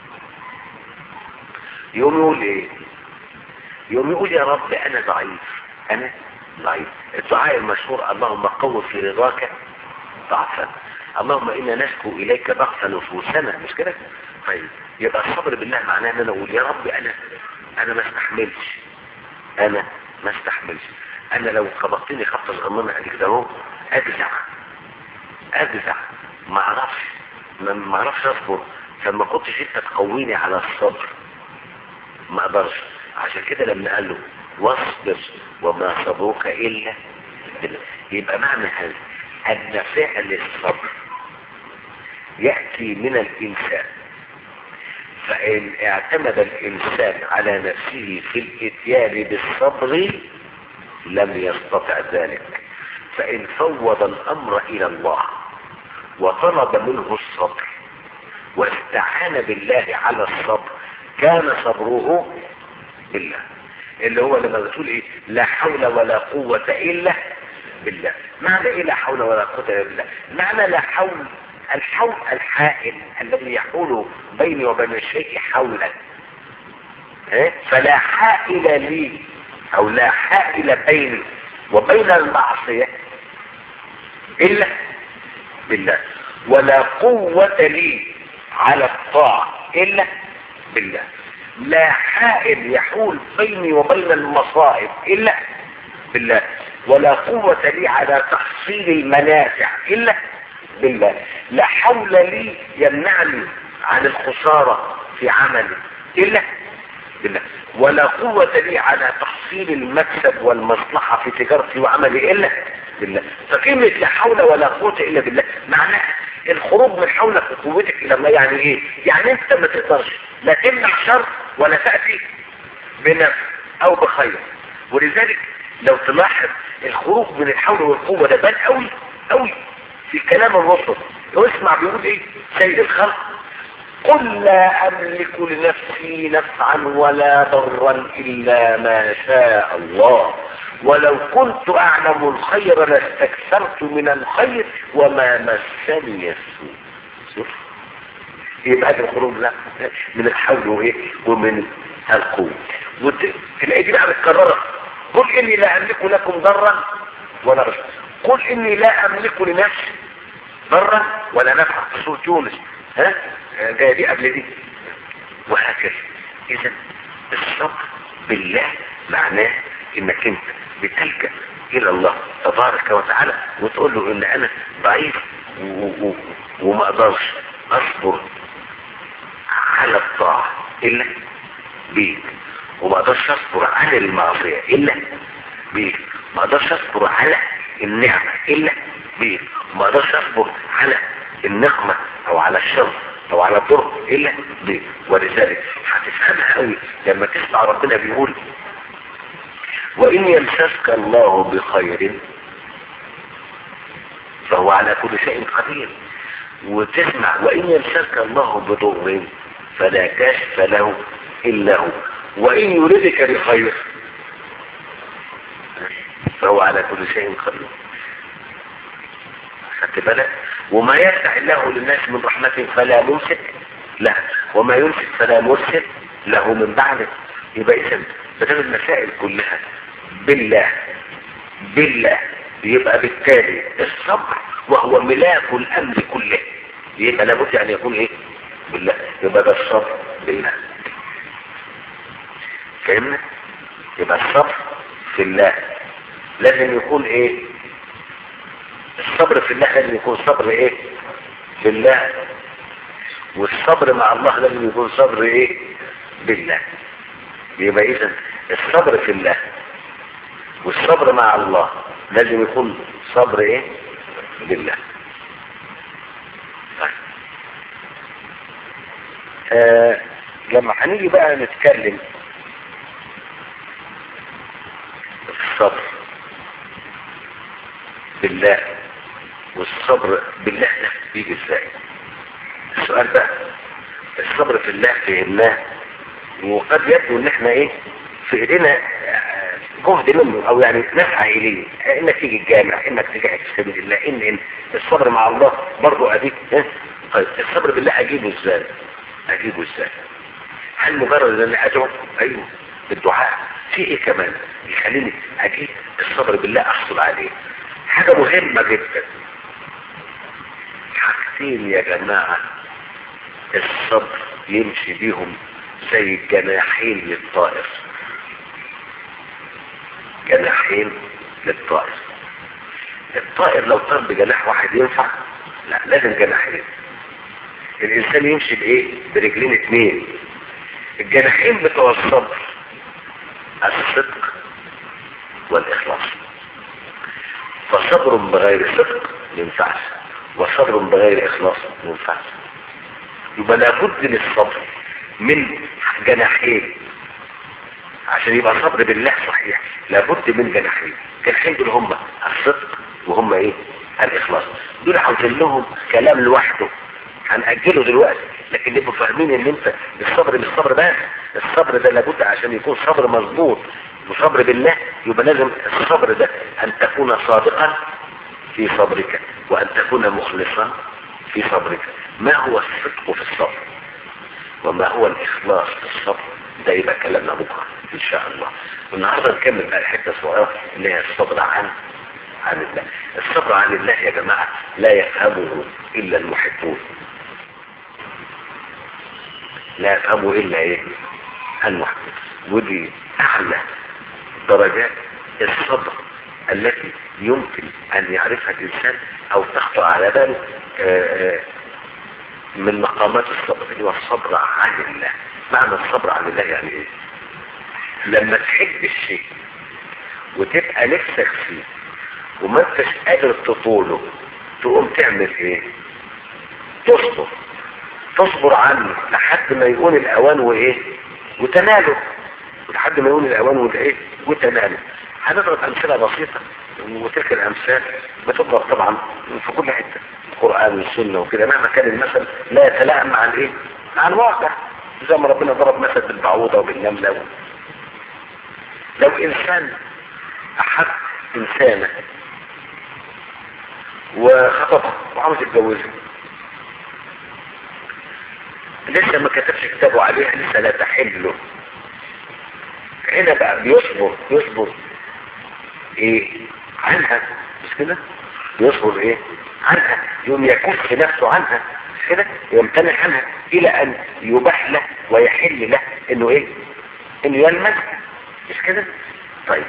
يوم يقول ايه يوم يقول يا رب انا ضعيف انا ضعيف الدعاء المشهور اللهم قو في رضاك ضعفا اللهم انا نشكو اليك ضعف نفوسنا مش كده طيب يبقى الصبر بالله معناه ان انا اقول يا رب انا انا ما استحملش انا ما استحملش انا لو خبطتني خبطه صغننه قد كده اهو اجزع اجزع ما اعرفش ما اعرفش اصبر فما كنتش انت تقويني على الصبر ما اقدرش عشان كده لما قال له واصبر وما صبرك الا بالله يبقى معنى هذا ان فعل الصبر يأتي من الانسان فان اعتمد الانسان على نفسه في الاتيان بالصبر لم يستطع ذلك فان فوض الامر الى الله وطلب منه الصبر واستعان بالله على الصبر كان صبره بالله اللي هو لما بتقول ايه لا حول ولا قوة الا بالله معنى ايه لا حول ولا قوة الا بالله معنى لا حول الحول الحائل الذي يحول بيني وبين الشيء حولا إيه؟ فلا حائل لي او لا حائل بيني وبين المعصية الا بالله ولا قوة لي على الطاعة الا بالله لا حائل يحول بيني وبين المصائب الا بالله ولا قوة لي على تحصيل المنافع الا بالله لا حول لي يمنعني عن الخسارة في عملي الا بالله ولا قوة لي على تحصيل المكسب والمصلحة في تجارتي وعملي الا بالله فكلمة لا حول ولا قوة الا بالله معناها الخروج من حولك وقوتك الى الله يعني ايه يعني انت ما تقدرش لا تمنع شر ولا تأتي بنفع او بخير ولذلك لو تلاحظ الخروج من الحول والقوة ده بان قوي قوي في كلام الرسل واسمع بيقول ايه سيد الخلق قل لا املك لنفسي نفعا ولا ضرا الا ما شاء الله ولو كنت اعلم الخير لاستكثرت من الخير وما مسني السوء شوف يبقى هذا الخروج لا من الحول وايه ومن القوة وتلاقي دي بقى متكررة قل اني لا املك لكم ضرا ولا رشدا قل اني لا املك لنفسي ضرا ولا نفعا في سورة يونس ها جايه دي قبل دي وهكذا اذا الصبر بالله معناه انك انت بتلجأ الى الله تبارك وتعالى وتقول له ان انا ضعيف و- و- وما اقدرش اصبر على الطاعة الا بيك وما اقدرش اصبر على المعصية الا بيك ما اقدرش اصبر على النعمة الا بيك ما اقدرش اصبر على النقمة او على الشر او على الضر الا بيك ولذلك هتفهمها قوي لما تسمع ربنا بيقول وإن يمسسك الله بخير فهو على كل شيء قدير وتسمع وإن يمسسك الله بضر فلا كاشف له إلا هو وإن يردك بخير فهو على كل شيء قدير خدت بالك وما يفتح الله للناس من رحمة فلا ممسك له وما يمسك فلا مرسل له من بعده يبقى إذا بدل المسائل كلها بالله بالله يبقى بالتالي الصبر وهو ملاك الامر كله يبقى لابد ان يكون ايه بالله يبقى ده الصبر بالله فهمنا يبقى الصبر في الله لازم يكون ايه الصبر في الله لازم يكون صبر ايه بالله والصبر مع الله لازم يكون صبر ايه بالله يبقى اذا الصبر في الله والصبر مع الله لازم يكون صبر ايه بالله طيب. آه لما هنيجي بقى نتكلم في الصبر بالله والصبر بالله ده بيجي ازاي السؤال بقى الصبر في الله فهمناه وقد يبدو ان احنا ايه في ايدينا جهد منه او يعني نسعى اليه انك تيجي الجامع انك تجاهد في سبيل الله ان ان الصبر مع الله برضه اديك اه؟ طيب الصبر بالله اجيبه ازاي اجيبه ازاي هل مجرد ان ادعو ايوه بالدعاء في ايه كمان يخليني اجيب الصبر بالله احصل عليه حاجة مهمة جدا حاجتين يا جماعة الصبر يمشي بيهم زي الجناحين للطائر جناحين للطائر الطائر لو طار بجناح واحد ينفع لا لازم جناحين الانسان يمشي بايه برجلين اتنين الجناحين بتوع الصبر الصدق والاخلاص فصبر بغير صدق ينفعش وصبر بغير اخلاص ينفعش يبقى لابد للصبر من جناحين عشان يبقى صبر بالله صحيح لابد من جناحين جناحين دول هم الصدق وهم ايه الاخلاص دول عاوزين لهم كلام لوحده هنأجله دلوقتي لكن نبقوا فاهمين ان انت الصبر مش صبر بس الصبر ده لابد عشان يكون صبر مظبوط وصبر بالله يبقى لازم الصبر ده ان تكون صادقا في صبرك وان تكون مخلصا في صبرك ما هو الصدق في الصبر وما هو الاخلاص في الصبر ده يبقى كلامنا بكره ان شاء الله والنهارده نكمل بقى حته صغيره اللي هي الصبر عن عن الله الصبر عن الله يا جماعه لا يفهمه الا المحبون لا يفهمه الا ايه المحبون ودي اعلى درجات الصبر التي يمكن ان يعرفها الانسان او تخطر على باله آآ آآ من مقامات الصبر اللي هو الصبر عن الله معنى الصبر عن الله يعني ايه لما تحب الشيء وتبقى نفسك فيه وما انتش قادر تطوله تقوم تعمل ايه تصبر تصبر عنه لحد ما يكون الاوان وايه وتناله لحد ما يكون الاوان والايه وتناله هنضرب امثله بسيطه وتلك الامثال بتضرب طبعا في كل حته القران والسنه وكده مهما كان المثل لا يتلائم مع الايه مع الواقع زي ما ربنا ضرب مثل بالبعوضه وبالنمله لو انسان احب انسانه وخطبها وعاوز يتجوزها لسه ما كتبش كتابه عليها لسه لا تحل له هنا بقى بيصبر يصبر ايه عنها مش كده يصبر ايه عنها يوم يكف نفسه عنها مش كده يمتنع عنها الى ان يباح له ويحل له انه ايه انه يلمس مش كده طيب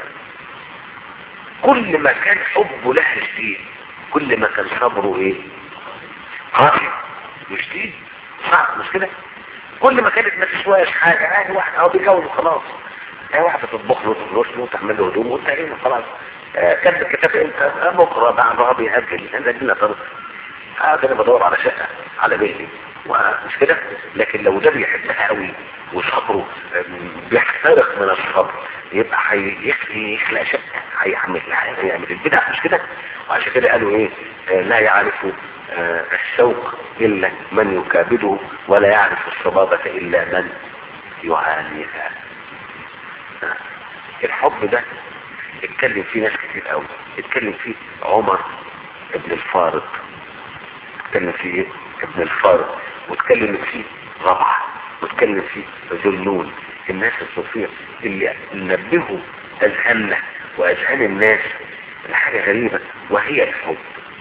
كل ما كان حبه لها شديد كل ما كان صبره ايه قاسي وشديد صعب مش كده كل ما كانت ما تسواش حاجه عادي واحد اهو بيجوز وخلاص هي واحده تطبخ له وتفرش له وتعمل له هدوم وانتهينا خلاص آه كان الكتاب امتى آه بكره بعدها بيأجل هذا الدنيا طرف هذا انا بدور على شقه على بيتي مش كده لكن لو ده بيحبها قوي وصبره بيحترق من الصبر يبقى هيخلق شقه هيعمل هيعمل البدع مش كده وعشان كده قالوا ايه آه لا يعرف آه الشوق الا من يكابده ولا يعرف الصبابه الا من يعانيها آه. الحب ده اتكلم فيه ناس كتير قوي اتكلم فيه عمر ابن الفارض اتكلم فيه ايه ابن الفارض واتكلم فيه ربعه واتكلم فيه ذنون الناس الصوفيه اللي نبهوا اذهاننا واذهان الناس لحاجه غريبه وهي الحب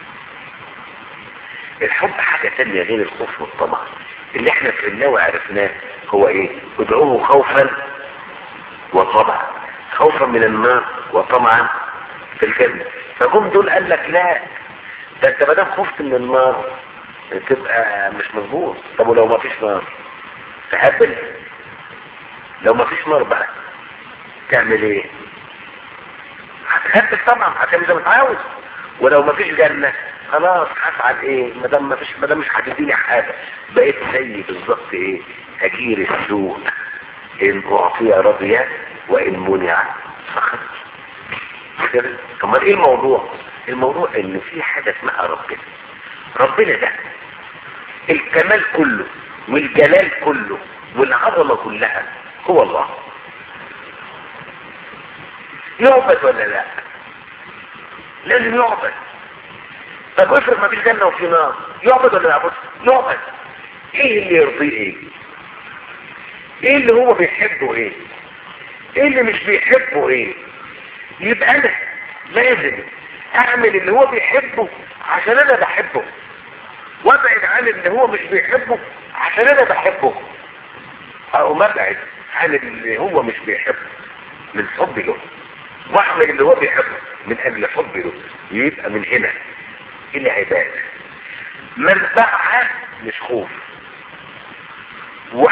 الحب حاجه تانية غير الخوف والطمع اللي احنا فهمناه وعرفناه هو ايه ادعوه خوفا وطمعا خوفا من النار وطمعا في الجنه فجم دول قال لك لا ده انت ما دام خفت من النار تبقى مش مظبوط طب ولو ما فيش نار تهبل لو ما فيش نار بقى تعمل ايه هتهبل طبعا هتعمل زي ما انت عاوز ولو ما فيش جنه خلاص هفعل ايه ما دام ما فيش ما دام مش هتديني حاجه بقيت زي بالظبط ايه هجير السوء ان اعطي رضي وان منع سخط كده طب ايه الموضوع الموضوع ان في حاجه اسمها ربنا ربنا ده الكمال كله والجلال كله والعظمه كلها هو الله يعبد ولا لا لازم يعبد طب افرض ما فيش جنه وفي نار يعبد ولا يعبد يعبد ايه اللي يرضيه ايه ايه اللي هو بيحبه ايه ايه اللي مش بيحبه ايه يبقى انا لازم اعمل اللي هو بيحبه عشان انا بحبه وابعد عن اللي هو مش بيحبه عشان انا بحبه او ابعد عن اللي هو مش بيحبه من حبي له واعمل اللي هو بيحبه من اجل حبي له يبقى من هنا العبادة منفعها مش خوف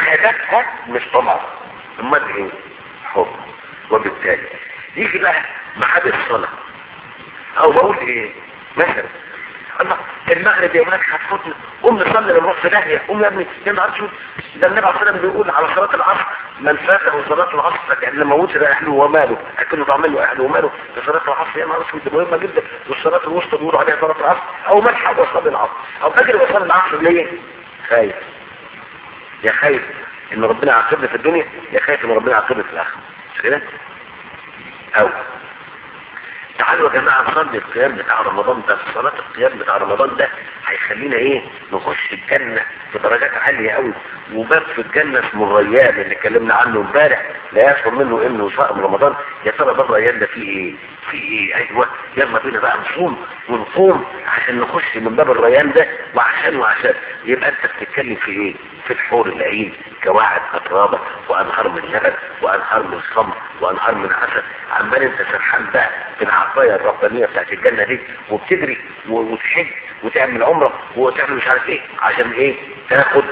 وهدفها مش طمع امال ايه حب وبالتالي يجي بقى ميعاد الصلاة او بقول ايه مثلا الله المغرب يا ولاد هتفوتنا قوم نصلي نروح في داهيه قوم يا ابني يا نهار اسود ده النبي عليه الصلاه بيقول على صلاه العصر من فاته صلاه العصر فكان لما وتر اهله وماله اكنه ضامن له اهله وماله في صلاه العصر يا نهار اسود دي مهمه جدا والصلاه الوسطى بيقولوا عليها صلاه العصر او ملحق وصلي العصر او اجري وصلي العصر ليه؟ خايف يا خايف ان ربنا يعاقبني في الدنيا يا خايف ان ربنا يعاقبني في الاخره مش كده؟ او تعالوا يا جماعة نصلي القيام بتاع رمضان ده صلاة القيام بتاع رمضان ده هيخلينا ايه نخش الجنة بدرجات عالية قوي وباب في الجنة اسمه الريان اللي اتكلمنا عنه امبارح لا يفهم منه انه صائم رمضان يا ترى باب الريان ده فيه ايه فيه ايه ايوه يلا بينا بقى نصوم ونقوم عشان نخش من باب الريان ده وعشان وعشان يبقى انت بتتكلم في ايه في الحور العين كواعد اترابة وانهار من لبن وانهار من خمر وانهار من عسل عمال انت سرحان بقى في العطايا الربانية بتاعت الجنة دي وبتجري و- وتحج وتعمل عمرة وتعمل مش عارف ايه عشان ايه تاخد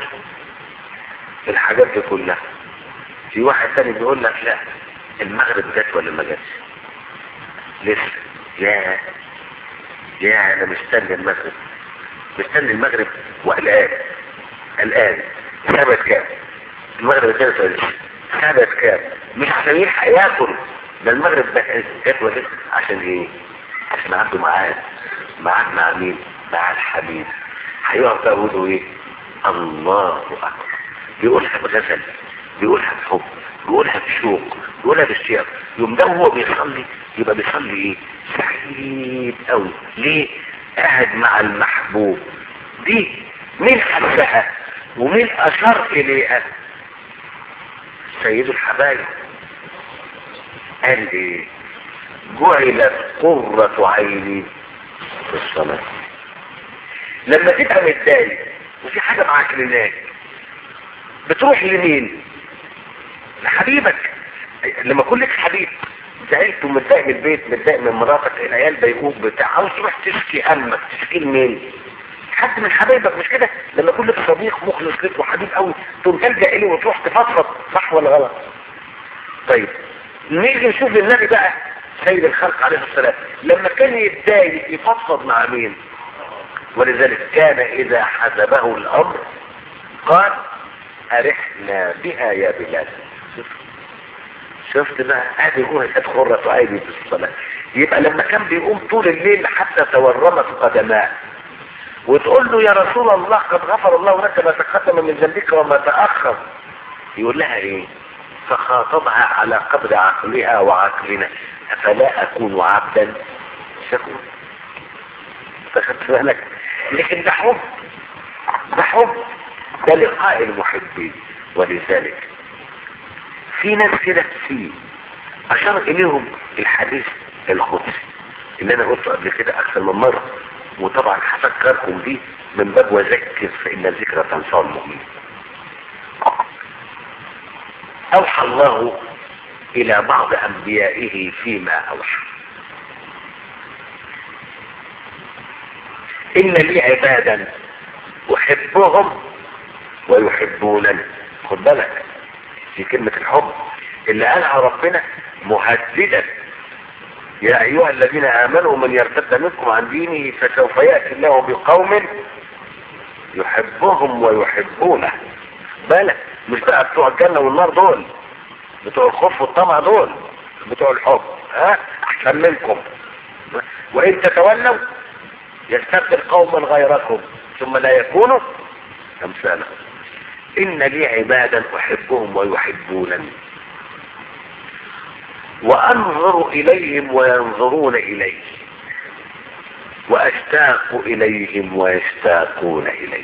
الحاجات دي كلها في واحد تاني بيقول لك لا المغرب جت ولا ما جاتش لسه يا يا انا مستني المغرب مستني المغرب وقلقان قلقان ثبت كام المغرب جت ولا لسه ثبت كام مش عشان يلحق ياكل ده المغرب ده جت ولا لسه عشان ايه عشان عنده ميعاد ميعاد مع مين مع الحبيب هيقف بقى يقولوا ايه الله اكبر بيقولها بغزل بيقولها بحب بيقولها بشوق بيقولها باشتياق يوم ده وهو بيصلي يبقى بيصلي ايه سعيد قوي ليه قاعد مع المحبوب دي مين حبها ومين اشار اليها سيد الحبايب قال ايه جعلت قرة عيني في الصلاة لما تبقى متضايق وفي حاجة معاك هناك بتروح لمين لحبيبك لما يكون لك حبيب زعلت ومتضايق من البيت متضايق من مراتك العيال ضايقوك بتاع عاوز تروح تشكي همك تشكي لمين حد من حبايبك مش كده لما يكون لك صديق مخلص لك وحبيب قوي تقوم تلجا اليه وتروح تفضفض صح ولا غلط طيب نيجي نشوف النبي بقى سيد الخلق عليه السلام لما كان يتضايق يفضفض مع مين ولذلك كان اذا حسبه الامر قال ارحنا بها يا بلال شفت بقى ادي هو كانت خرة عيني في الصلاة يبقى لما كان بيقوم طول الليل حتى تورمت قدماه وتقول له يا رسول الله قد غفر الله لك ما تقدم من ذنبك وما تأخر يقول لها ايه فخاطبها على قدر عقلها وعقلنا افلا اكون عبدا شكور فخدت بالك لكن ده حب ده حب ده لقاء المحبين ولذلك في ناس كده في اشار اليهم الحديث القدسي اللي انا قلته قبل كده اكثر من مرة وطبعا هفكركم بيه من باب وذكر فان الذكرى تنفع المؤمن اوحى الله الى بعض انبيائه فيما اوحى ان لي عبادا احبهم ويحبونني خد بالك في كلمة الحب اللي قالها ربنا مهددا يا ايها الذين امنوا من يرتد منكم عن دينه فسوف يأتي الله بقوم يحبهم ويحبونه بالك مش بقى بتوع الجنة والنار دول بتوع الخوف والطمع دول بتوع الحب ها احسن منكم وان تتولوا يستبدل قوما غيركم ثم لا يكونوا امثالهم ان لي عبادا احبهم ويحبونني وانظر اليهم وينظرون الي واشتاق اليهم ويشتاقون الي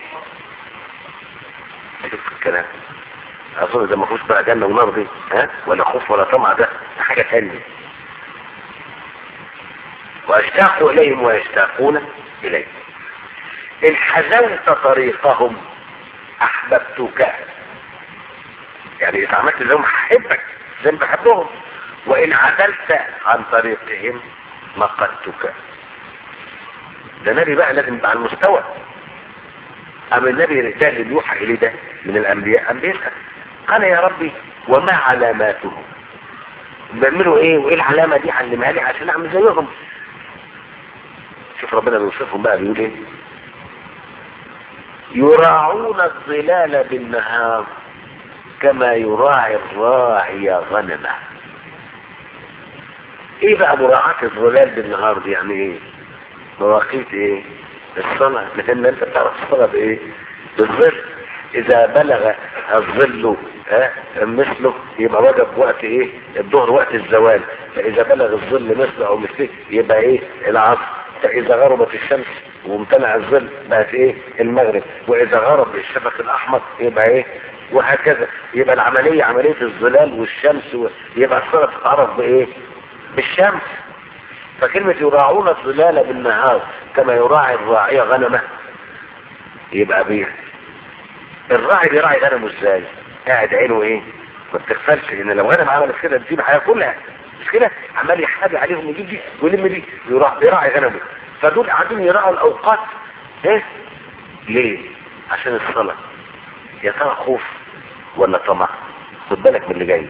شوف الكلام اظن اذا ما فيهوش بقى جنه ونار دي ها ولا خوف ولا طمع ده حاجه ثانيه واشتاق اليهم ويشتاقون الي ان حزنت طريقهم احببتك يعني اذا عملت زيهم احبك زي ما بحبهم وان عدلت عن طريقهم مقتك ده نبي بقى لازم يبقى على المستوى اما النبي ده اللي بيوحى اليه ده من الانبياء انبياء قال يا ربي وما علاماته بيعملوا ايه وايه العلامة دي علمها لي عشان اعمل زيهم شوف ربنا بيوصفهم بقى بيقول ايه يراعون الظلال بالنهار كما يراعي الراعي غنمه ايه بقى مراعاة الظلال بالنهار دي يعني ايه مواقيت ايه الصلاة لان انت تعرف الصلاة بايه بالظل اذا بلغ الظل ها مثله يبقى وجب وقت ايه الظهر وقت الزوال فاذا بلغ الظل مثله او مثله يبقى ايه العصر فاذا غربت الشمس وامتنع الظل بقت ايه المغرب واذا غرب الشفق الاحمر يبقى ايه وهكذا يبقى العملية عملية الظلال والشمس و... يبقى الصلاة تتعرف بايه بالشمس فكلمة يراعون الظلال بالنهار كما يراعي الراعي غنمه يبقى بيه الراعي بيراعي غنمه ازاي قاعد عينه ايه ما بتغفلش ان لو غنم عملت كده تسيب هياكلها مش كده عمال يحتاج عليهم يجيب دي ويلم دي يراعي, بيراعي غنمه فدول قاعدين يراعوا الاوقات ايه ليه عشان الصلاة يا ترى خوف ولا طمع خد بالك من اللي جاي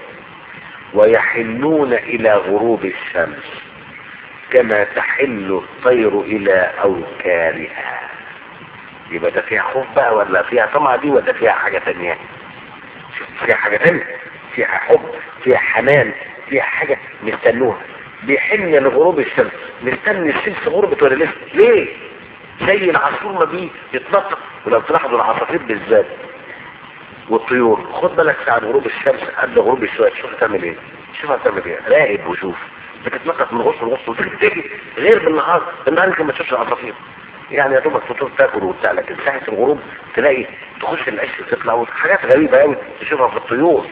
ويحنون الى غروب الشمس كما تحل الطير الى اوكارها يبقى ده فيها خوف بقى ولا فيها طمع دي ولا فيها حاجة تانية فيها حاجة تانية فيها حب فيها حنان فيها حاجة مستنوها بيحن لغروب الشمس مستني الشمس غربت ولا لسه ليه زي العصفور ما بيه يتنطط ولو تلاحظوا العصافير بالذات والطيور خد بالك ساعة غروب الشمس قبل غروب الشمس شوف هتعمل ايه شوف هتعمل ايه راقب وشوف بتتنطط من غصن لغصن وتجري غير بالنهار بالنهار يمكن ما تشوفش العصافير يعني يا دوبك فطور تاكل وبتاع لكن ساعة الغروب تلاقي تخش العش وتطلع حاجات غريبة قوي تشوفها في الطيور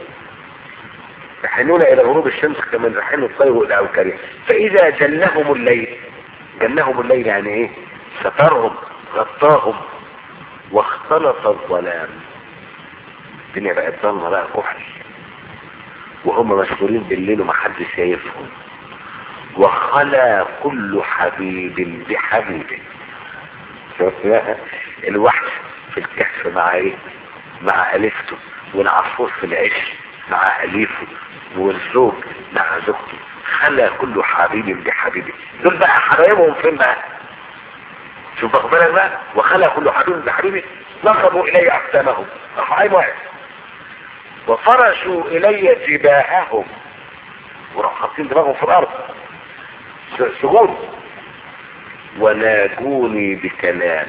يحنون الى غروب الشمس كما يحن الطير الى اوكارها فاذا جلهم الليل جلهم الليل يعني ايه سترهم غطاهم واختلط الظلام الدنيا بقت ضلمه بقى كحل وهم مشغولين بالليل ومحدش شايفهم وخلا كل حبيب بحبيبه الوحش في الكهف مع ايه مع الفته والعصفور في العش مع اليفه والزوج مع زوجته خلى كل حبيب بحبيبه دول بقى حبايبهم فين بقى شوف بالك بقى وخلى كل حبيب بحبيبه نصبوا الي اقدامهم راحوا عين واحد وفرشوا الي جباههم وراحوا حاطين دماغهم في الارض سجود وناجوني بكلام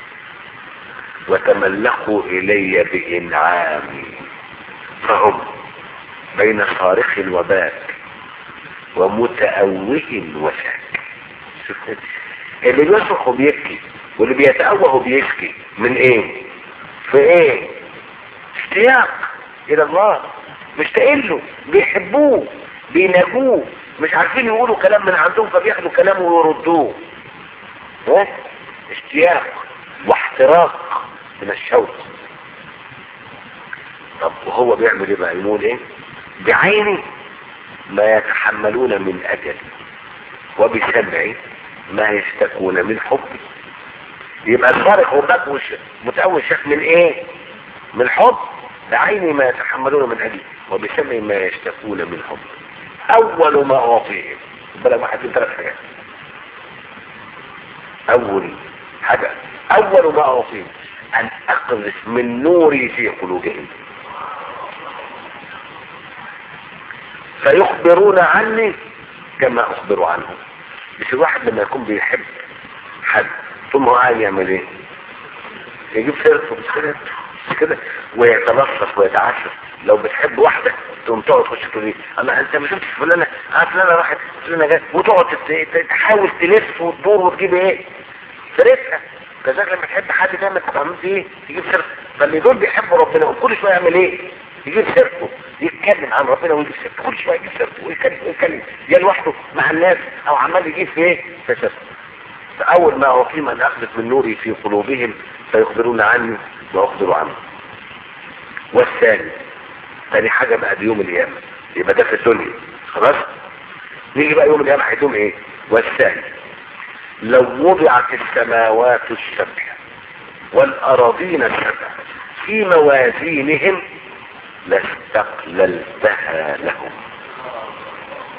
وتملقوا الي بانعامي فهم بين صارخ وباك ومتأوه وشاك اللي بيصرخ وبيبكي واللي بيتأوه وبيشكي من ايه في ايه اشتياق الى الله مشتاقين له بيحبوه بيناجوه مش عارفين يقولوا كلام من عندهم فبياخدوا كلامه ويردوه ها اشتياق واحتراق من الشوق طب وهو بيعمل ايه بقى يقول ايه بعيني ما يتحملون من اجل وبسمعي ما يشتكون من حبي يبقى الفارق والبك متأول شك من ايه من حب بعيني ما يتحملون من اجل وبسمعي ما يشتكون من حبي اول ما اعطيهم بلا واحد من ثلاث حاجات اول حاجة اول ما اعطيهم ان اقذف من نوري في قلوبهم فيخبرون عني كما اخبر عنهم مش الواحد لما يكون بيحب حد ثم هو قاعد يعمل ايه يجيب سيرته مش كده مش كده ويتلصص ويتعسف لو بتحب واحدة تقوم تقعد تخش تقول ايه اما انت ما شفتش فلانة اه فلانة راحت فلانة جت وتقعد تحاول تلف وتدور وتجيب ايه سيرتها كذلك لما تحب حد دايما تبقى عملت ايه تجيب سيرته فاللي دول بيحبوا ربنا وكل شويه يعمل ايه يجيب سيرته يتكلم عن ربنا ويجيب سيرته كل شويه يجيب سيرته ويتكلم ويتكلم يا لوحده مع الناس او عمال يجيب في ايه في سيرته فاول ما اقيم ان اخذت من نوري في قلوبهم فيخبرون عني واخبر عنه والثاني ثاني حاجة بقى دي يوم القيامة يبقى ده في الدنيا خلاص نيجي بقى يوم القيامة هيدوم ايه والثاني لو وضعت السماوات السبع والأراضين السبع في موازينهم لاستقللتها لهم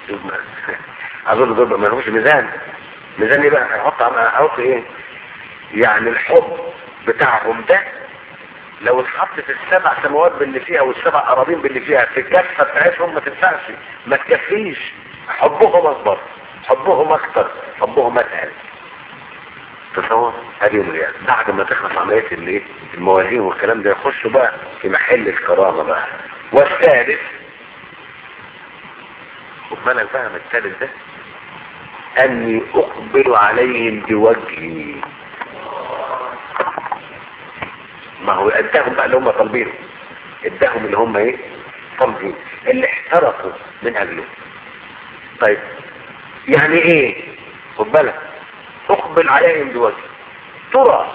اظن دول ما لهمش ميزان ميزان ايه بقى هيحط احط ايه يعني الحب بتاعهم ده لو اتحط في السبع سماوات باللي فيها والسبع اراضين باللي فيها في الكفه بتاعتهم ما تنفعش ما تكفيش حبهم اكبر حبهم اكتر حبهم اتقل تصور ادي يوم القيامه بعد ما تخلص عمليه الايه الموازين والكلام ده يخشوا بقى في محل الكرامه بقى والثالث خد بالك بقى من الثالث ده اني اقبل عليهم بوجهي ما هو اداهم بقى اللي هم طالبينه اداهم اللي هم ايه طالبين اللي احترقوا من اجله طيب يعني ايه خد بالك اقبل عليهم بوجهي ترى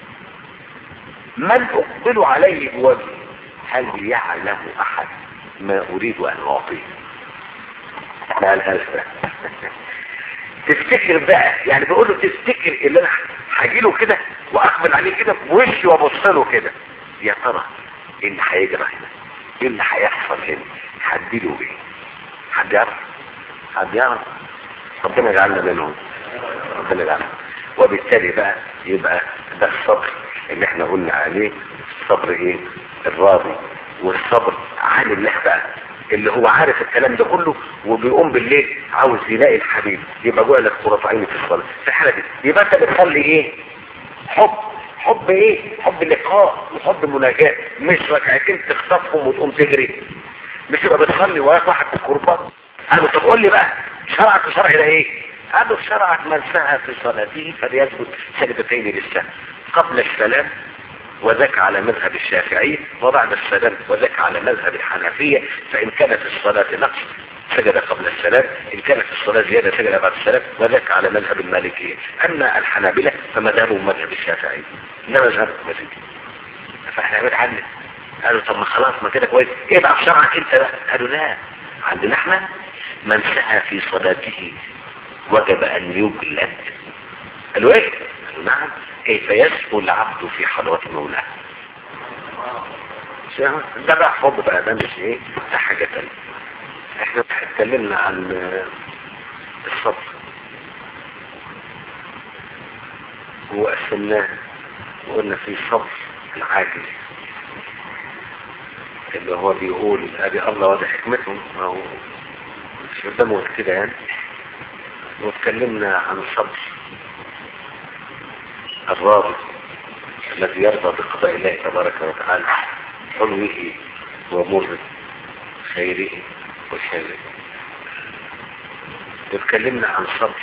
من اقبل عليه بوجهي هل يعلم احد ما اريد ان اعطيه ما قالهاش بقى تفتكر بقى يعني بيقول له تفتكر اللي انا هاجي له كده واقبل عليه كده بوشي وابص له كده يا ترى ايه اللي هيجرى هنا ايه اللي هيحصل هنا هديله ايه حد يعرف حد يعرف ربنا يجعلنا منهم ربنا يجعلنا وبالتالي بقى يبقى ده الصبر اللي احنا قلنا عليه الصبر ايه الراضي والصبر عن الله بقى اللي هو عارف الكلام ده كله وبيقوم بالليل عاوز يلاقي الحبيب يبقى جوه لك قرة عيني في الصلاة في الحالة دي يبقى انت بتصلي ايه حب حب ايه حب لقاء وحب مناجاة مش ركعتين تخطفهم وتقوم تجري مش يبقى بتصلي وراك واحد في القربان قالوا طب قول لي بقى شرعك في شرع ده ايه قالوا شرعك من سهى في صلاته فليسجد سجدتين للسهو قبل السلام وذاك على مذهب الشافعي وبعد السلام وذاك على مذهب الحنفية فإن كانت الصلاة نقص سجد قبل السلام إن كانت الصلاة زيادة سجد بعد السلام وذاك على مذهب المالكية أما الحنابلة فمذهبهم مذهب الشافعي إنما مذهب مذهب فاحنا بنتعلم قالوا طب ما خلاص ما كده كويس ايه بقى في شرعك انت بقى قالوا لا عندنا احنا من سعى في صلاته وجب ان يجلد قالوا ايه قالوا نعم كيف يسهو العبد في حضرة مولاه ده بقى حب بقى ده مش ايه ده حاجة تانية احنا اتكلمنا عن الصبر وقسمناه وقلنا في صبر العاجز اللي هو بيقول ادي الله وده حكمته ما هو مش قدامه كده يعني واتكلمنا عن الصبر الراضي الذي يرضى بقضاء الله تبارك وتعالى حلوه ومره خيره وشره واتكلمنا عن صبر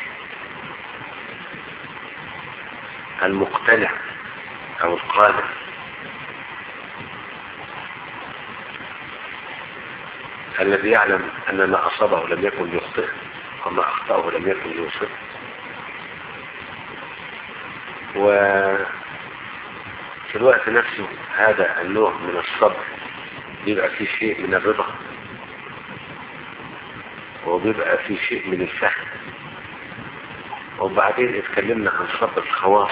المقتنع او القادر الذي يعلم ان ما اصابه لم يكن يخطئ وما اخطأه لم يكن يصب وفي الوقت نفسه هذا النوع من الصبر بيبقى فيه شيء من الرضا وبيبقى فيه شيء من الفهم وبعدين اتكلمنا عن صبر الخواص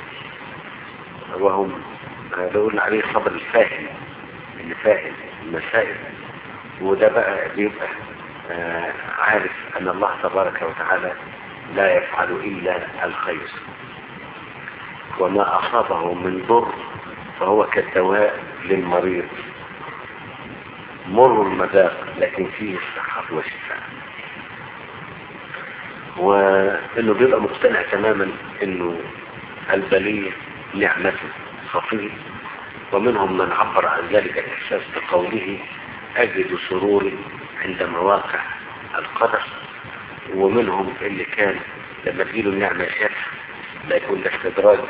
وهم قلنا عليه صبر الفاهم اللي فاهم المسائل وده بقى بيبقى آه عارف ان الله تبارك وتعالى لا يفعل الا الخير وما اصابه من ضر فهو كالدواء للمريض مر المذاق لكن فيه الصحة والشفاء وانه بيبقى مقتنع تماما انه البلية نعمته خطير ومنهم من عبر عن ذلك الاحساس بقوله اجد سروري عند مواقع القدر ومنهم اللي كان لما تجيله النعمة يخاف لا يكون ده استدراج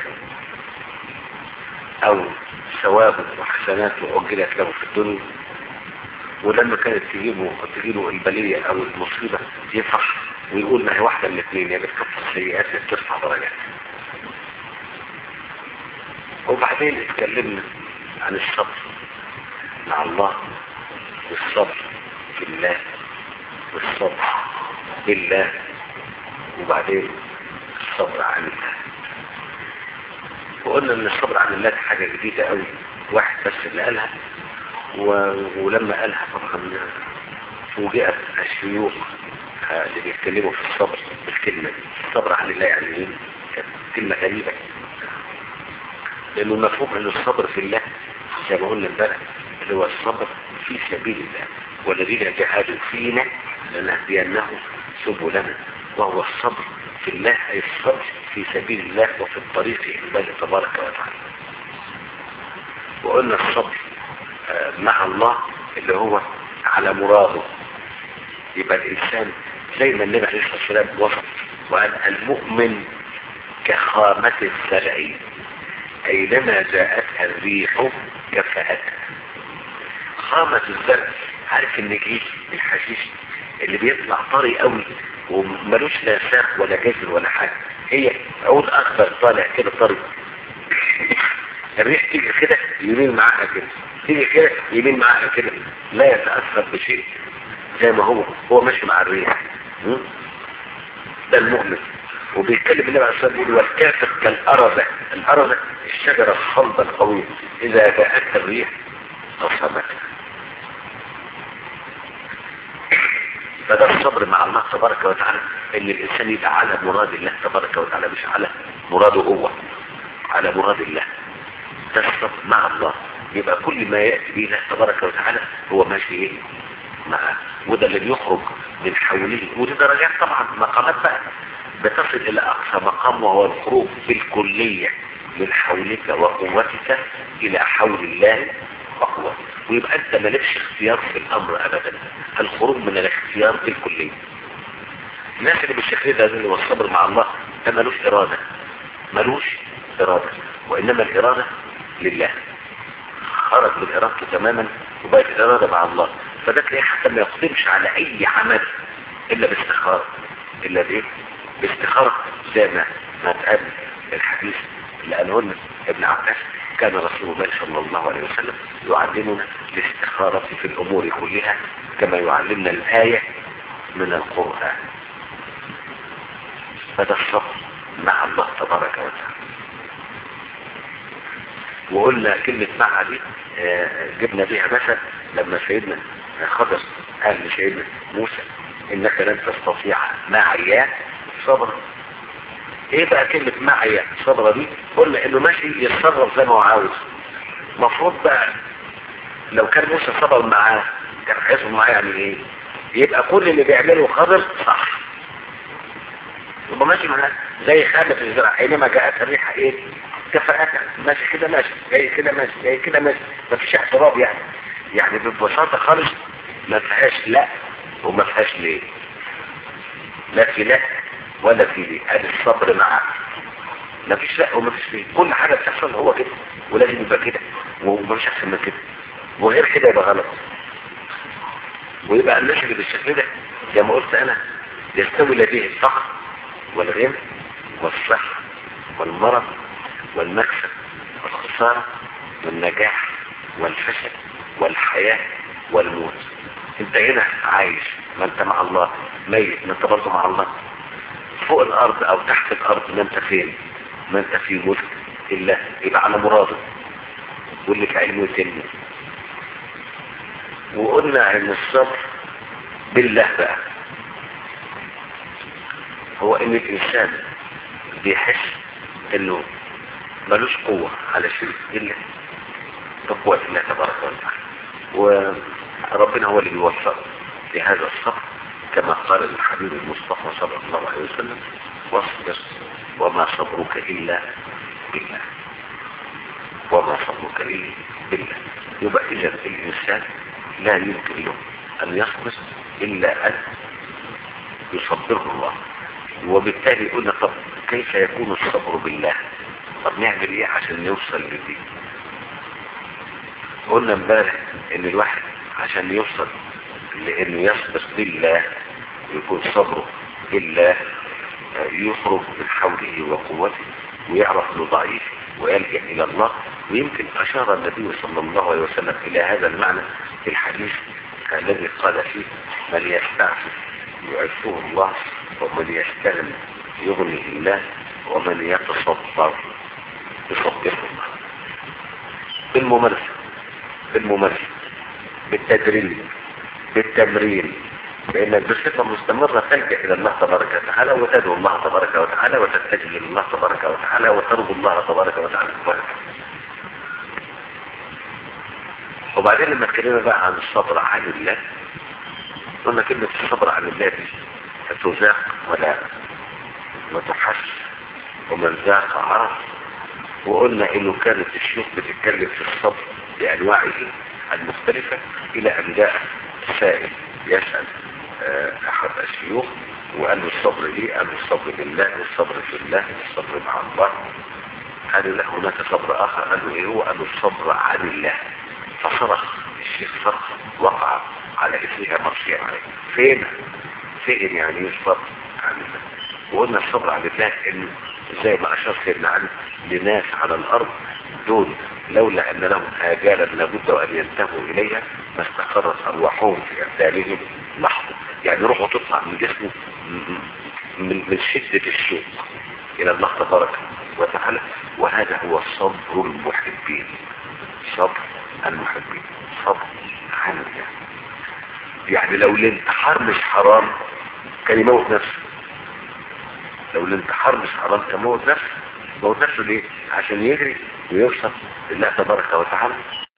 او ثواب وحسناته عجلت له في الدنيا ولما كانت تجيبه تجيله البلية او المصيبة يفرح ويقول ما هي واحدة من الاثنين يا بتكفر السيئات يا بترفع درجات وبعدين اتكلمنا عن الصبر مع الله والصبر في الله والصبر بالله وبعدين الصبر عن الله وقلنا ان الصبر عن الله حاجة جديدة قوي واحد بس اللي قالها و... ولما قالها طبعا فوجئت الشيوخ آه، اللي بيتكلموا في الصبر بالكلمة دي الصبر عن الله يعني ايه كانت كلمة غريبة لانه المفهوم ان الصبر في الله زي ما قلنا امبارح اللي هو الصبر في سبيل الله والذين جاهدوا فينا لنهدينهم سبلنا وهو الصبر في الله اي الصبر في سبيل الله وفي الطريق الى الله تبارك وتعالى وقلنا الصبر آه، مع الله اللي هو على مراده يبقى الإنسان زي ما النبي عليه الصلاة والسلام وصف وقال المؤمن كخامة الزرع أينما جاءتها الريح كفأتها خامة الزرع عارف النجيل الحشيش اللي بيطلع طري قوي وملوش لا ساق ولا جذر ولا حاجة هي عود أخضر طالع كده طري الريح تيجي كده يمين معاها كده تيجي كده يمين معاها كده لا يتأثر بشيء زي ما هو هو ماشي مع الريح م? ده المؤمن وبيتكلم النبي عليه الصلاه والسلام والكافر كالأرزة الأرزة الشجرة الصلبة القوية إذا جاءتها الريح أصابتها فده الصبر مع الله تبارك وتعالى ان الانسان يبقى على مراد الله تبارك وتعالى مش على مراده هو على مراد الله ده الصبر مع الله يبقى كل ما يأتي به الله تبارك وتعالى هو ماشي ايه معاه وده اللي بيخرج من حوله ودي درجات طبعا مقامات بقى بتصل الى اقصى مقام وهو الخروج بالكلية من حولك وقوتك الى حول الله وقوته ويبقى انت مالكش اختيار في الامر ابدا الخروج من الاختيار بالكلية الناس اللي بالشكل ده اللي هو الصبر مع الله ده ملوش ارادة ملوش ارادة وانما الارادة لله خرج من ارادته تماما وبقت الارادة مع الله فده تلاقيه حتى ما يقدمش على اي عمل الا باستخارة الا بايه باستخارة زي ما ما اتقال الحديث اللي قاله لنا ابن عباس كان رسول الله صلى الله عليه وسلم يعلمنا الاستخارة في الامور كلها كما يعلمنا الآية من القرآن فده الصبر مع الله تبارك وتعالى وقلنا كلمة مع دي آه، جبنا بيها مثل لما سيدنا خضر قال لسيدنا موسى انك لن تستطيع معي صبر ايه بقى كلمة معي صبر دي قلنا انه ماشي يتصرف زي ما هو عاوز مفروض بقى لو كان موسى صبر معاه كان هيصبر معاه يعني ايه يبقى كل اللي بيعمله خضر صح يبقى ماشي معاه زي خامة الزرع حينما جاءت الريحة ايه كفاءتها ماشي كده ماشي جاي كده ماشي جاي كده ماشي مفيش اعتراض يعني يعني ببساطة خالص ما فيهاش لا وما فيهاش ليه لا في لا ولا في ليه ادي الصبر معاه ما فيش لا وما فيش ليه كل حاجة بتحصل هو كده ولازم يبقى كده ومفيش احسن من كده وغير كده يبقى غلط ويبقى الناس اللي بالشكل ده زي ما قلت انا يستوي لديه الفقر والغنى والصحة والمرض والمكسب والخسارة والنجاح والفشل والحياة والموت انت هنا عايش ما انت مع الله ميت ما انت برضه مع الله فوق الارض او تحت الارض ما انت فين ما انت في ملك الله يبقى على مراده واللي في علمه يتم وقلنا ان الصبر بالله بقى هو ان الانسان بيحس انه ملوش قوة على شيء الا بقوة الله تبارك وتعالى وربنا هو اللي بيوفقه لهذا الصبر كما قال الحبيب المصطفى صلى الله عليه وسلم واصبر وما صبرك الا بالله وما صبرك الا بالله يبقى اذا الانسان لا يمكن له ان يصبر الا ان يصبره الله وبالتالي قلنا طب كيف يكون الصبر بالله طب نعمل ايه عشان نوصل لدي قلنا امبارح ان الواحد عشان يوصل لانه يصبر بالله ويكون صبره بالله يخرج من حوله وقوته ويعرف انه ضعيف ويلجأ الى الله ويمكن اشار النبي صلى الله عليه وسلم الى هذا المعنى في الحديث الذي قال فيه من يستعفف يعفه الله ومن يستغنى يغني الله ومن يتصبر يصبره الله بالممارسة بالممارسة بالتدريب بالتمرين لانك بصفة مستمرة تلجأ الى الله تبارك وتعالى وتدعو الله تبارك وتعالى وتتجه الى الله تبارك وتعالى وترجو الله تبارك وتعالى وبعدين لما اتكلمنا بقى عن الصبر عن الله قلنا كلمة الصبر عن الله دي تزاق ولا وتحس ومن ذاق عرف وقلنا انه كانت الشيوخ بتتكلم في الصبر بانواعه المختلفة الى ان جاء سائل يسأل احد الشيوخ وقال له الصبر ليه قال له الصبر لله والصبر في الله والصبر مع الله قال له هناك صبر اخر قال له ايه هو قال له الصبر عن الله فصرخ الشيخ صرخ وقع على اثرها مرسية عليه فين فين يعني الصبر عن الله وقلنا الصبر عن الله انه زي ما اشار سيدنا علي لناس على الارض دول لولا ان لهم اجالا لابد وان ينتهوا اليها ما استقرت ارواحهم في ابدانهم لحظه يعني روحه تطلع من جسمه من من شده الشوق الى الله تبارك وتعالى وهذا هو صبر المحبين صبر المحبين صبر عن الله يعني لو الانتحار مش حرام كان يموت نفسه لو الانتحار مش حرام كان يموت نفسه موت نفسه ليه عشان يجري ويوصل لله تبارك وتعالى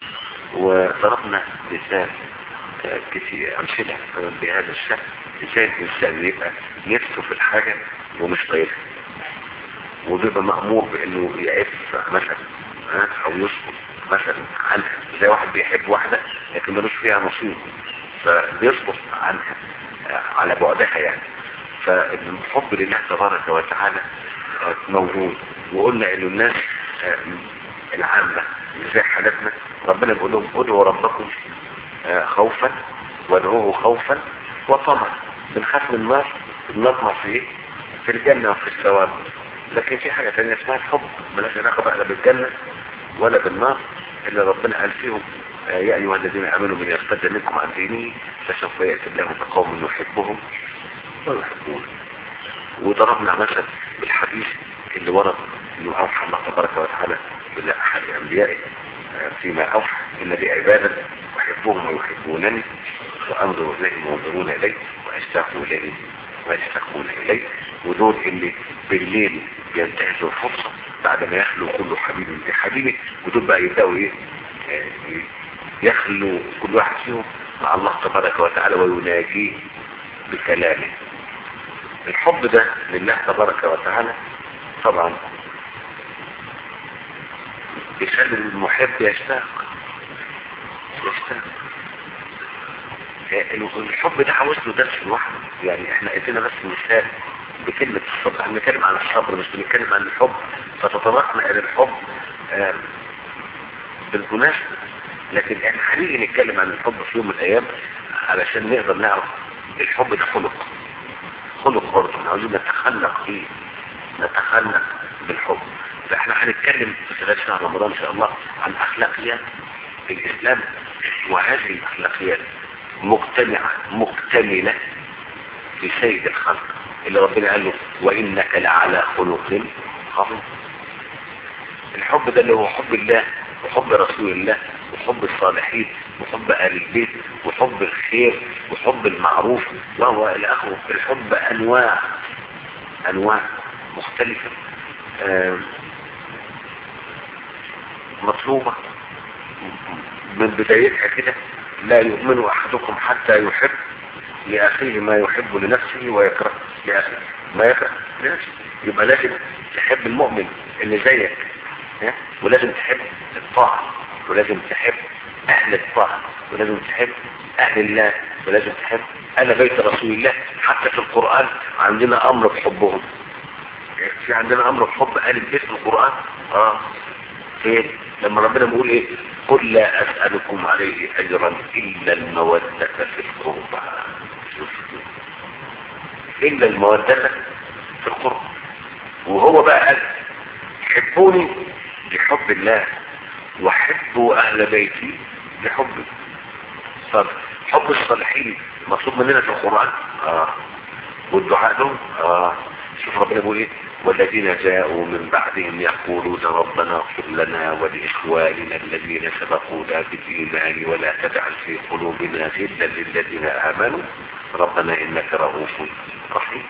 وضربنا مثال كتير امثله بهذا الشكل ازاي الانسان يبقى نفسه في الحاجه ومش طايقها وبيبقى مأمور بانه يعف مثلا او يسقط مثلا عنها زي واحد بيحب واحدة لكن ملوش فيها نصيب فبيسقط عنها على بعدها يعني فالحب لله تبارك وتعالى موجود وقلنا انه الناس العامة زي حالتنا ربنا بيقول لهم ادعوا ربكم خوفا وادعوه خوفا وطمعا بنخاف من النار بنطمع في ايه؟ في الجنة وفي الثواب لكن في حاجة تانية اسمها الحب ملاش علاقة بقى لا بالجنة ولا بالنار اللي ربنا قال فيهم يا ايها الذين امنوا من يرتد منكم عن دينه فسوف ياتي الله بقوم يحبهم ويحبون وضربنا مثلا بالحديث اللي ورد انه اوحى الله تبارك وتعالى الى احد انبيائه فيما اوحى ان لي عبادا احبهم ويحبونني وانظر اليهم وينظرون الي واشتاقوا الي ويشتاقون الي ودول اللي بالليل ينتهزوا الفرصه بعد ما يخلو كل حبيب بحبيبه ودول بقى يبداوا ايه يخلو كل واحد فيهم مع الله تبارك وتعالى ويناجيه بكلامه الحب ده لله تبارك وتعالى طبعا يخلي المحب يشتاق يشتاق الحب ده عاوز له درس لوحده يعني احنا ادينا بس مثال بكلمة الصبر احنا بنتكلم عن الصبر مش بنتكلم عن الحب فتطرقنا الى الحب آه بالمناسبة لكن احنا هنيجي نتكلم عن الحب في يوم من الايام علشان نقدر نعرف الحب ده خلق خلق برضه عاوزين نتخلق فيه نتخلق بالحب فاحنا هنتكلم في خلال شهر رمضان ان شاء الله عن اخلاقيات الاسلام وهذه الاخلاقيات مجتمعة مكتملة في سيد الخلق اللي ربنا قال له وانك لعلى خلق عظيم الحب ده اللي هو حب الله وحب رسول الله وحب الصالحين وحب آل البيت وحب الخير وحب المعروف وهو إلى آخره الحب أنواع أنواع مختلفة آه مطلوبة من بدايتها كده لا يؤمن أحدكم حتى يحب لأخيه ما يحب لنفسه ويكره لأخيه ما يكره لنفسه يبقى لازم تحب المؤمن اللي زيك ولازم تحب الطاعة ولازم تحب أهل الطاعة ولازم تحب أهل الله ولازم تحب أهل بيت رسول الله حتى في القرآن عندنا أمر بحبهم في عندنا أمر بحب أهل البيت في القرآن آه فين لما ربنا بيقول إيه قل لا أسألكم عليه أجرا إلا المودة في القربى إلا المودة في القربى وهو بقى قال حبوني لحب الله وحبوا اهل بيتي لحبي طب حب الصالحين مطلوب مننا في القرآن اه والدعاء لهم اه شوف ربنا بيقول ايه والذين جاءوا من بعدهم يقولون ربنا اغفر لنا ولاخواننا الذين سبقونا بالايمان ولا تجعل في قلوبنا غلا للذين امنوا ربنا انك رؤوف رحيم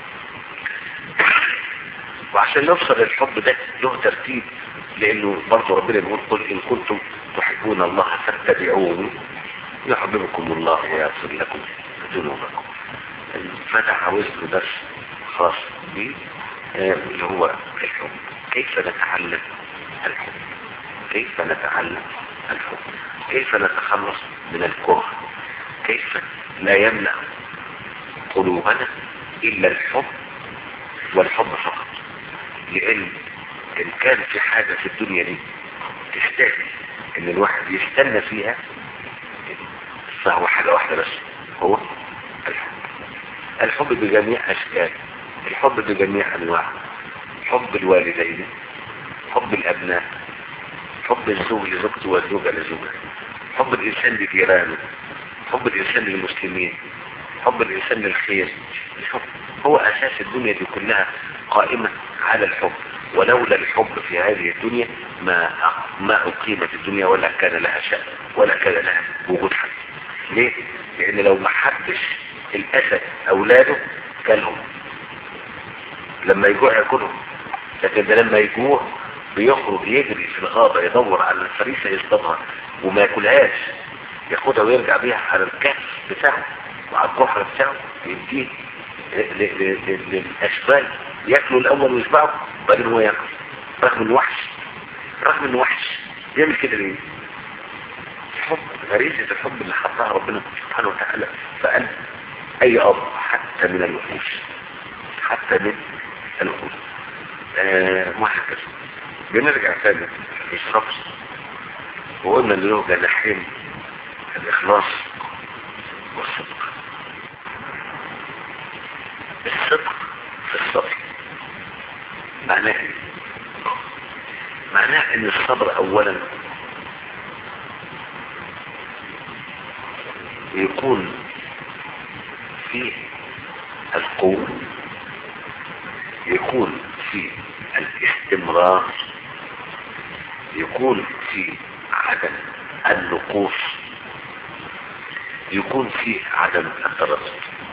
وعشان نوصل للحب ده له ترتيب لانه برضه ربنا بيقول قل ان كنتم تحبون الله فاتبعوني يحببكم الله ويغفر لكم ذنوبكم فده عاوز له درس خاص به اللي هو الحب كيف نتعلم الحب كيف نتعلم الحب كيف نتخلص من الكره كيف لا يملأ قلوبنا إلا الحب والحب فقط لأن إن كان في حاجة في الدنيا دي تستاهل إن الواحد يستنى فيها فهو حاجة واحدة بس هو الحب الحب بجميع أشكاله الحب بجميع أنواعه حب الوالدين حب الأبناء حب الزوج لزوجته والزوجة لزوجها حب الإنسان لجيرانه حب الإنسان للمسلمين حب الإنسان للخير الحب هو أساس الدنيا دي كلها قائمة على الحب ولولا الحب في هذه الدنيا ما ما أقيمت الدنيا ولا كان لها شأن ولا كان لها وجود حد ليه؟ لأن لو ما حبش الأسد أولاده كلهم لما يجوع ياكلهم لكن ده لما يجوع بيخرج يجري في الغابة يدور على الفريسة يصطادها وما ياكلهاش ياخدها ويرجع بيها على الكهف بتاعه وعلى الجحر بتاعه يديه للأشبال ياكلوا الأول ويشبعوا وبعدين هو ياكل رغم انه وحش رغم انه وحش يعمل كده ليه؟ الحب غريزة الحب اللي حطها ربنا سبحانه وتعالى فقال أي أب حتى من الوحوش حتى من الوحوش آه وهكذا بنرجع تاني للشخص وقلنا ان له جناحين الإخلاص والصدق الصدق في الصبر معناه ايه؟ معناه ان الصبر اولا يكون فيه القوة يكون فيه الاستمرار يكون فيه عدم النقوص يكون فيه عدم التردد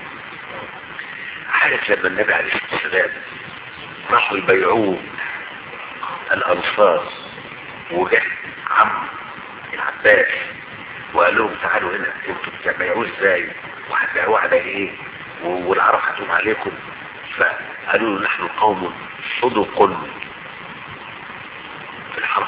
عارف لما النبي عليه الصلاه والسلام راحوا يبيعوه الانصار وجه عم العباس وقال لهم تعالوا هنا انتوا بتبيعوه ازاي وهتبيعوه على ايه والعرب هتقوم عليكم فقالوا له نحن قوم صدق في الحرب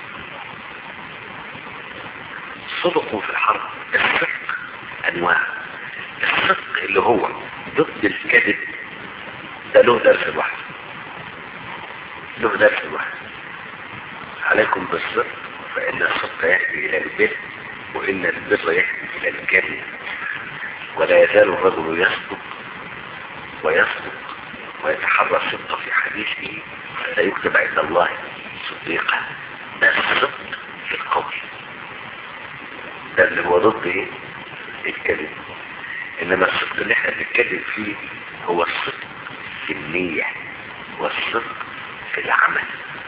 صدق في الحرب الصدق انواع الصدق اللي هو ضد الكذب ده له درس لوحده له درس لوحده عليكم بالصدق فإن الصدق يهدي إلى البر وإن البر يهدي إلى الجنة ولا يزال الرجل يصدق ويصدق ويتحرى الصدق في حديثه حتى يكتب عند الله صديقا ده الصدق في القول ده اللي هو ضد ايه الكذب انما الصدق اللي احنا بنتكلم فيه هو الصدق في النية والصدق في العمل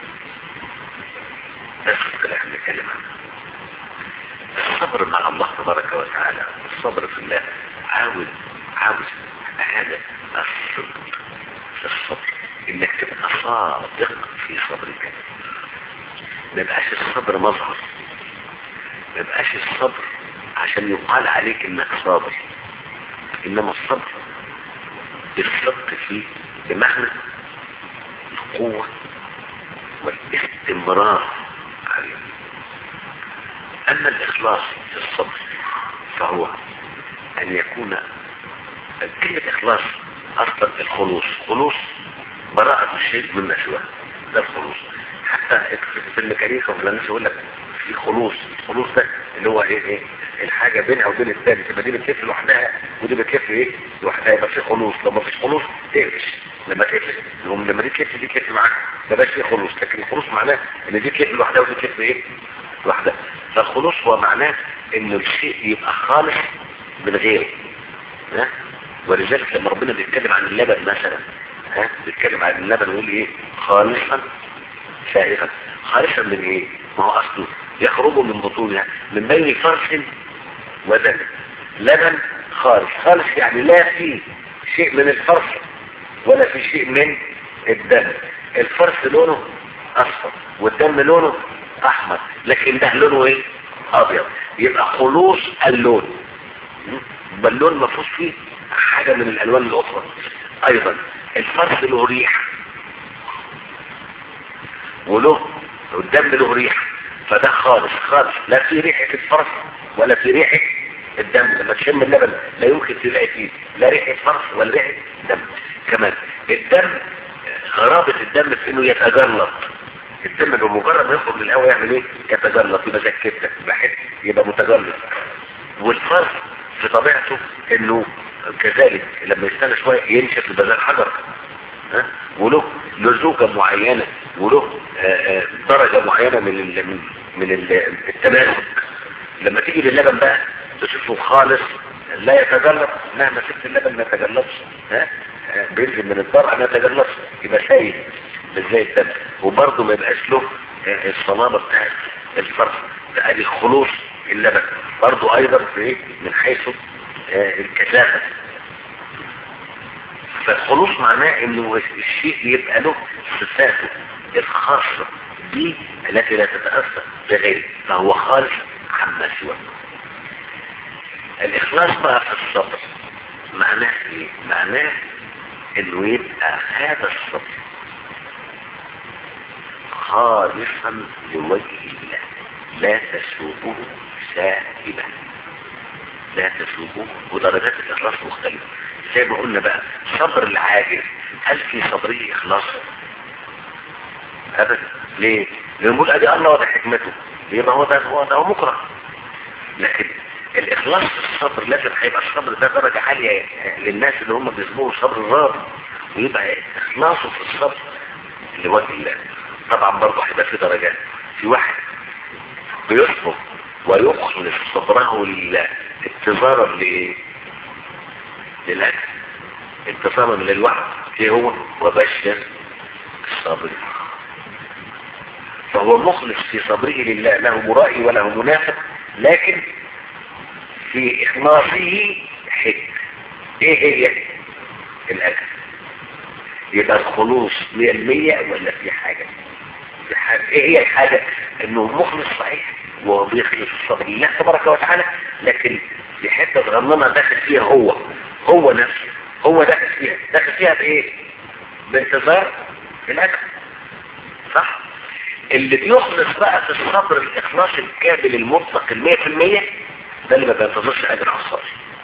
ده الصدق اللي احنا بنتكلم عنه الصبر مع الله تبارك وتعالى الصبر في الله عاوز عاوز هذا الصدق في الصبر انك تبقى صادق في صبرك ما يبقاش الصبر مظهر ما يبقاش الصبر عشان يقال عليك انك صابر انما الصبر الصدق فيه بمعنى القوة والاستمرار عليه اما الاخلاص في الصبر فهو ان يكون كلمة اخلاص اصلا الخلوص خلوص براءة الشيء مما سواه ده الخلوص حتى في الميكانيكا ولا الناس يقول لك في خلوص الخلوص ده اللي هو ايه ايه الحاجة بينها وبين الثاني تبقى دي بتلف لوحدها ودي بتلف ايه لوحدها يبقى في خلوص لو ما فيش خلوص تقفش لما تقفش لما دي تلف دي تلف معاك ما بقاش في خلوص لكن الخلوص معناه ان دي تلف لوحدها ودي تلف ايه لوحدها فالخلوص هو معناه ان الشيء يبقى خالص من غيره ها ولذلك لما ربنا بيتكلم عن اللبن مثلا ها بيتكلم عن اللبن يقول ايه خالصا سائغا خالصا من ايه ما هو اصله يخرج من بطونها من بين فرس ودم لبن خالص خالص يعني لا فيه شيء من الفرس ولا في شيء من الدم الفرس لونه اصفر والدم لونه احمر لكن ده لونه ايه ابيض يبقى خلوص اللون بل اللون ما فيهوش فيه حاجه من الالوان الاخرى ايضا الفرس له ريحه وله والدم له ريحه فده خالص خالص لا في ريحه الفرس ولا في ريحه الدم لما تشم اللبن لا يمكن تلاقي فيه لا ريحه فرس ولا ريحه دم كمان الدم غرابه الدم في انه يتجلط الدم بمجرد ما يخرج من الهواء يعمل ايه يتجلط يبقى زي الكبده بحس يبقى متجلط والفرس في طبيعته انه كذلك لما يستنى شويه ينشف يبقى زي الحجر ها وله لزوجه معينه وله آه، آه، درجه معينه من ال من, من ال- التماسك لما تيجي للبن بقى تشوفه خالص لا يتجلط مهما سبت اللبن ما يتجلطش ها آه، بينزل من الضرع ما يتجلطش يبقى سايل مش زي الدم وبرضه ما يبقاش له آه، الصلابه بتاعت الفرخ ده ادي خلوص اللبن برضه ايضا في إيه؟ من حيث آه، الكثافه فالخلوص معناه انه الشيء يبقى له صفاته الخاصة دي التي لا تتأثر بغيره فهو خالص عما سواه الإخلاص بقى في الصبر معناه ايه؟ معناه انه يبقى هذا الصبر خالصا لوجه الله لا تسوقه سائبا لا تسوقه ودرجات الإخلاص مختلفة زي ما قلنا بقى صبر العاجز هل في صبره إخلاص أبدا ليه؟ لأنه يقول أدي الله وده حكمته يبقى هو ده هو ده هو مكره لكن الإخلاص في الصبر لازم هيبقى الصبر ده درجة عالية للناس اللي هم بيصبروا صبر الراضي ويبقى إخلاصه في الصبر لوجه الله طبعا برضه هيبقى في درجات في واحد بيصبر ويخلص صبره لله انتظارا لايه للاجل انتظارا للوعد ايه هو وبشر الصابرين فهو مخلص في صبره لله له مرائي وله منافق لكن في اخلاصه حك ايه هي الاجل يبقى الخلوص 100% ولا في حاجه في حاجه ايه هي الحاجه انه مخلص صحيح وهو بيخلص الصبر لله تبارك وتعالى لكن في حته صغننه داخل فيها هو هو نفسه هو داخل فيها داخل فيها بايه بانتظار الاجر صح اللي بيخلص بقى في الصبر الاخلاص الكامل المطلق المية في المية ده اللي ما بينتظرش اجر على الصبر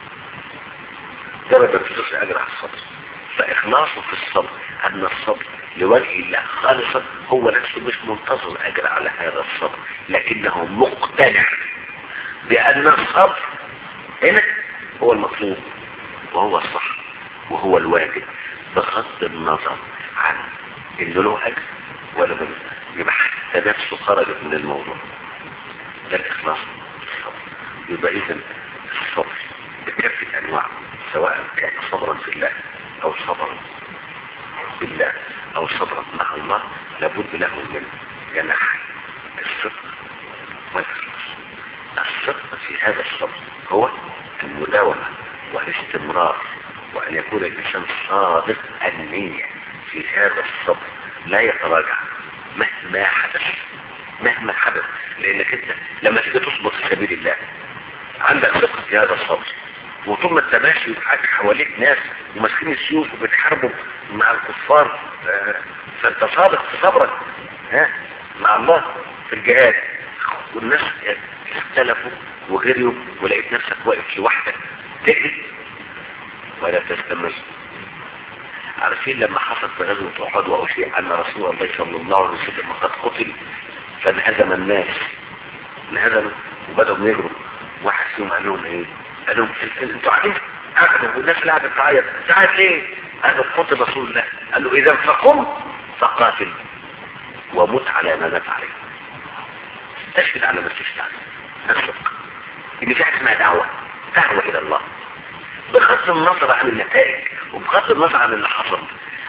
ده ما بينتظرش اجر على الصبر فاخلاصه في الصبر ان الصبر لوجه الله خالصا هو نفسه مش منتظر اجر على هذا الصبر لكنه مقتنع بان الصبر هنا هو المطلوب وهو الصح وهو الواجب بغض النظر عن انه له اجر ولا من يبقى حتى نفسه خرجت من الموضوع ده الاخلاص الصبر يبقى اذا الصبر بكافة انواعه سواء كان صبرا في الله او صبرا بالله او صبرا مع الله لابد له من جناح الصدق والاخلاص الصدق في هذا الصبر هو المداومة والاستمرار وان يكون الانسان صادق النية في هذا الصبر لا يتراجع مهما حدث مهما حدث لانك انت لما تيجي تصبر في سبيل الله عندك ثقة في هذا الصبر وطول ما انت ماشي وحاجة حواليك ناس وماسكين السيوف وبتحاربوا مع الكفار آه، فانت صادق في صبرك ها مع الله في الجهاد والناس اختلفوا وغيروا ولقيت نفسك واقف لوحدك تجري ولا تستمر عارفين لما حصل في غزوة أحد وأشيع أن رسول الله صلى الله عليه وسلم قد قتل فانهزم الناس انهزموا وبدأوا يجروا واحد فيهم قال لهم ايه قال لهم انت- انتوا قاعدين قعدوا والناس اللي قاعده تعيط تعيط ليه قالوا قتل رسول الله قال له اذا فقم فقاتل ومت على ما مات عليه استشهد على ما استشهد عليه نفسك ان في حاجه اسمها دعوه دعوه الى الله بغض النظر عن النتائج وبغض النظر عن اللي حصل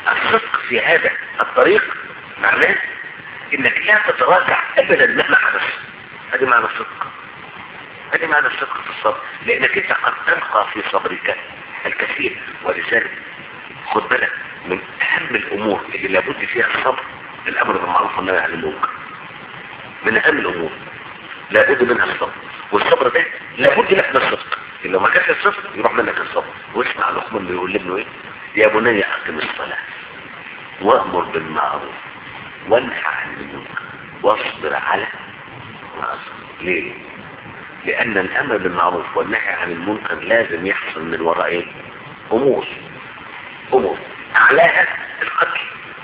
الصدق في هذا الطريق معناه انك لا تتراجع ابدا مهما حدث هذه معنى الصدق هذه معنى الصدق في الصبر لانك انت قد تلقى في صبرك الكثير ولذلك خد بالك من اهم الامور اللي لابد فيها الصبر الامر بالمعروف والنهي عن المنكر من اهم الامور لابد منها الصبر والصبر ده لابد لك من الصدق لو ما كانش الصدق يروح منك الصبر واسمع لقمان بيقول لابنه ايه يا بني اقم الصلاه وامر بالمعروف وانهى عن المنكر واصبر على ما أصبر. ليه لان الامر بالمعروف والنهي عن المنكر لازم يحصل من وراء ايه امور امور اعلاها القتل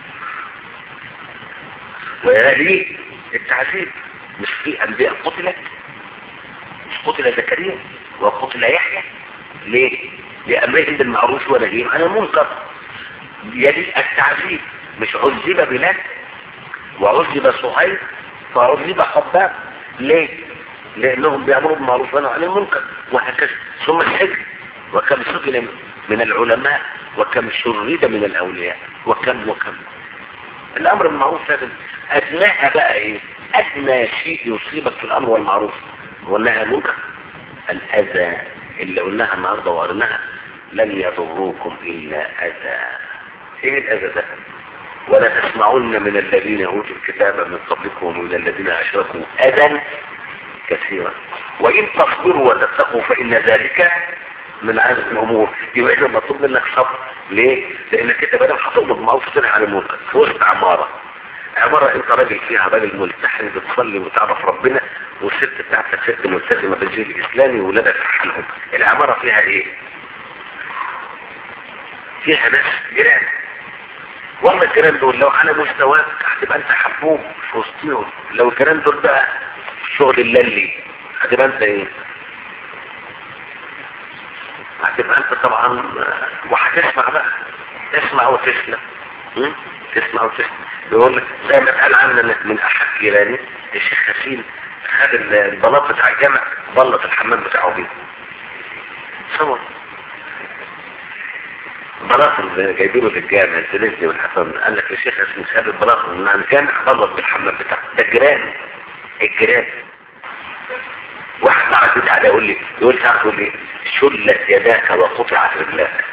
ويليه التعذيب مش في انبياء قتلت مش قتل زكريا وقتل يحيى ليه لامرهم بالمعروف ونهيهم عن المنكر يلي التعذيب مش عذب بلال وعذب صهيب فعذب حباب ليه لانهم بيامروا بالمعروف ونهوا عن المنكر وهكذا ثم الحج وكم سجن من العلماء وكم شرد من الاولياء وكم وكم الامر بالمعروف لازم ادناها بقى ايه ادنى شيء يصيبك في الامر والمعروف والنهي عن المنكر الاذى اللي قلناها النهارده وقرناها لن يضروكم الا اذى ايه الاذى ده ولا تسمعن من الذين اوتوا الكتاب من قبلكم ومن الذين اشركوا اذى كثيرا وان تصبروا وتتقوا فان ذلك من عادة الامور يبقى اذا مطلوب منك صبر ليه؟ لانك انت بدل هتقبض معروف تنهي عن المنكر في وسط عماره عبارة انت راجل فيها راجل ملتحن بتصلي وتعرف ربنا والست بتاعتك ست ملتزمة بالدين الاسلامي وولادك في حالهم العمارة فيها ايه فيها ناس جيران والله الجيران دول لو على مستواك هتبقى انت حبوب في وسطهم لو الجيران دول بقى شغل الليلي هتبقى انت ايه هتبقى انت طبعا وهتسمع بقى اسمع وتسلم م? تسمع وتسمع بيقول لك زي ما اتقال عننا من احد جيراني الشيخ حسين خد البلاط بتاع الجامع بلط الحمام بتاعه بيه صور بلاط اللي جايبينه للجامع الزلزلي والحسن قال لك الشيخ حسين خد البلاط من الجامع بلط بالحمام بتاعه ده الجيران الجيران واحد بعد كده عليه يقول لي يقول لي يقول لي شلت يداك وقطعت رجلاك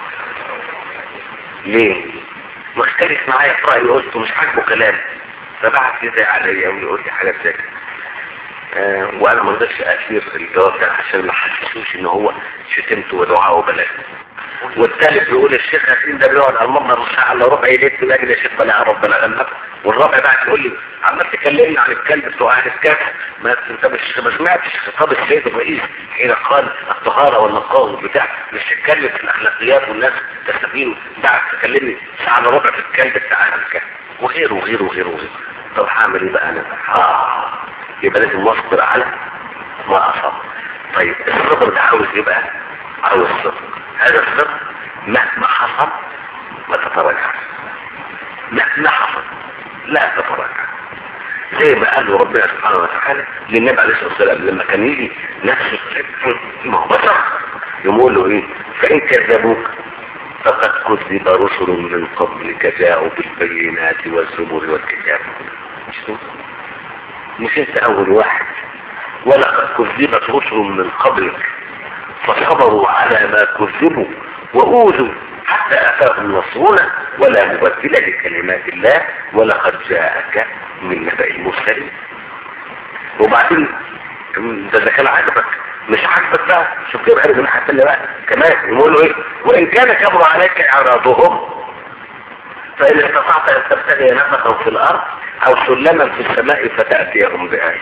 ليه مختلف معايا في رأيي قلت مش عاجبه كلام فبعت كده عليا ويقول لي حاجات زي كده آه وانا ما رضيتش اثير الجواب ده عشان ما حسسوش ان هو شتمته ودعاءه بلاش والثالث بيقول الشيخ ياسين ده بيقعد على المنبر نص ساعه الا ربع يلف لاجل يا شيخ بلا ربنا غنك والرابع بعد يقول لي عمال تكلمني عن الكلب بتوع اهل الكهف ما انت مش ما سمعتش خطاب السيد الرئيس حين قال الطهاره والنقاء بتاع مش تتكلم في الاخلاقيات والناس تستفيد بعد تكلمني ساعه الا ربع في الكلب بتاع اهل الكهف وغيره وغيره وغيره وغيره طب هعمل ايه بقى انا؟ اه يبقى لازم اصبر على ما اصاب طيب الصبر ده عاوز يبقى عاوز صبر هذا الصبر مهما حصل ما تتراجع مهما حصل لا تتراجع زي ما قال ربنا سبحانه وتعالى للنبي عليه الصلاه والسلام لما كان يجي نفس الصبر ما هو بشر يقول له ايه فان كذبوك فقد كذب رسل من قبلك جاءوا بالبينات والزبر والكتاب مش انت اول واحد ولقد كذبت رسل من قبلك فصبروا على ما كذبوا وأوذوا حتى أتاهم نصرنا ولا مبدل لكلمات الله ولقد جاءك من نبأ المرسلين وبعدين ده اذا كان عاجبك مش عاجبك بقى شوف كده بقى من حتى بقى كمان يقول له ايه وان كان كبر عليك اعراضهم فان استطعت ان تبتغي نفقا في الارض او سلما في السماء فتاتيهم بآية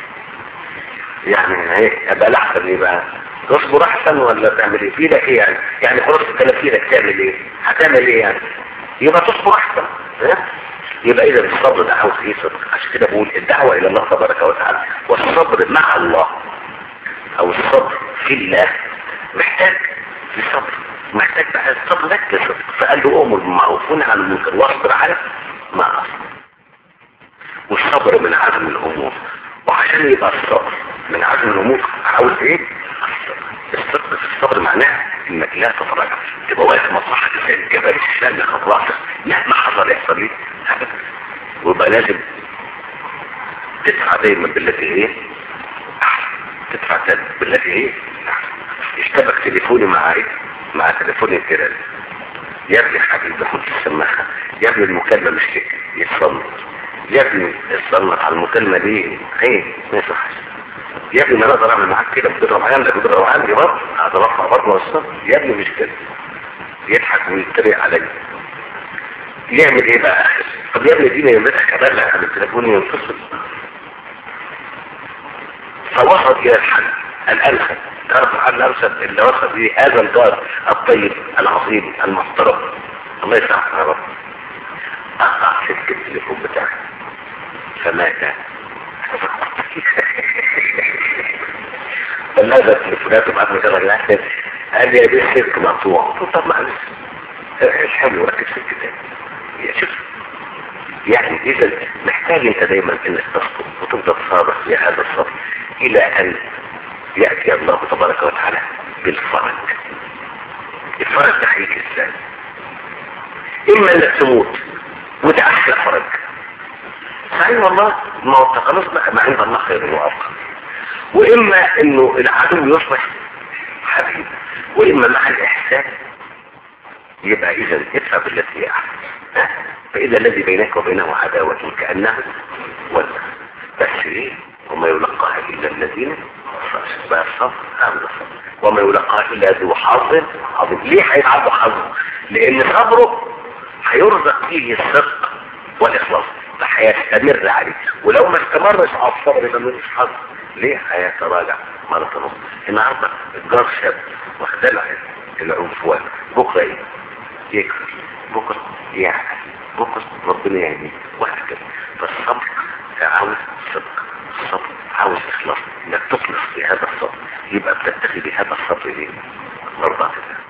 يعني ايه ابقى الاحسن ايه بقى تصبر احسن ولا تعمل ايه في ايدك ايه يعني يعني خلاص الكلام في ايدك تعمل ايه هتعمل ايه يعني يبقى تصبر احسن ها؟ يبقى اذا الصبر ده عاوز ايه صدق عشان كده بقول الدعوه الى الله تبارك وتعالى والصبر مع الله او الصبر في الله محتاج لصبر محتاج بقى الصبر لك لصدق فقال له امر بالمعروف ونهى عن المنكر واصبر على ما اصبر والصبر من عزم الامور وعشان يبقى الصبر من عزم الامور عاوز ايه الصدق في الصبر معناه انك لا تتراجع تبقى واقف مصلحة زي الجبل الشامل خط راسك مهما حصل يحصل ليه ابدا ويبقى لازم تدفع دايما بالتي هي احسن تدفع دايما بالتي هي احسن اشتبك تليفوني مع ايه مع تليفوني الكلام يا ابني حبيبي خد السماعه يا ابني المكالمه مش كده يتصنت يا ابني اتصنت على المكالمه دي ايه ما يصحش يا ابني ما انا اقدر اعمل معاك كده بتضرب عندك بتضرب عندي برضه اقدر ارفع برضه والصبر يا ابني مش كده يضحك ويتريق عليا يعمل ايه بقى طب يا ابني اديني يمسك ابلغ عن التليفون ينفصل فوصل الى الحل الالخم تعرف الحل الارشد اللي وصل به هذا الجار الطيب العظيم المحترم الله يسامحك يا رب قطع سلك التليفون بتاعي فمات فماذا التليفونات بعد ما كان الاحسن قال لي يا بيه السلك مقطوع قلت له طب معلش الحلو ركز في الكتاب يا شوف يعني اذا محتاج انت دايما انك تصبر وتفضل صابر في هذا الصبر الى ان يأتي الله تبارك وتعالى بالفرج الفرج ده هيجي ازاي اما انك تموت وده احلى فرج صحيح والله ما هو خلاص بقى ما عند الله خير وابقى واما انه العدو يصبح حبيب واما مع الاحسان يبقى اذا ادفع بالتي هي احسن فاذا الذي بينك وبينه عداوه كانه ولد بس ايه وما يلقاها الا الذين بقى الصبر اهل الصبر وما يلقاها الا ذو حظ عظيم ليه هيبقى عنده حظ لان صبره هيرزق فيه الصدق والاخلاص فهيستمر عليه ولو ما استمرش على الصبر يبقى ملوش حظ ليه هيتراجع مرة أخرى النهارده الجار شاب واخدلع العنفوان بكرة ايه يكفر بكرة يعقل بكرة ربنا يهديه وهكذا فالصبر عاوز صدق الصبر عاوز اخلاص انك تخلص في هذا الصبر يبقى بتتخذ بهذا الصبر ايه مرضى الله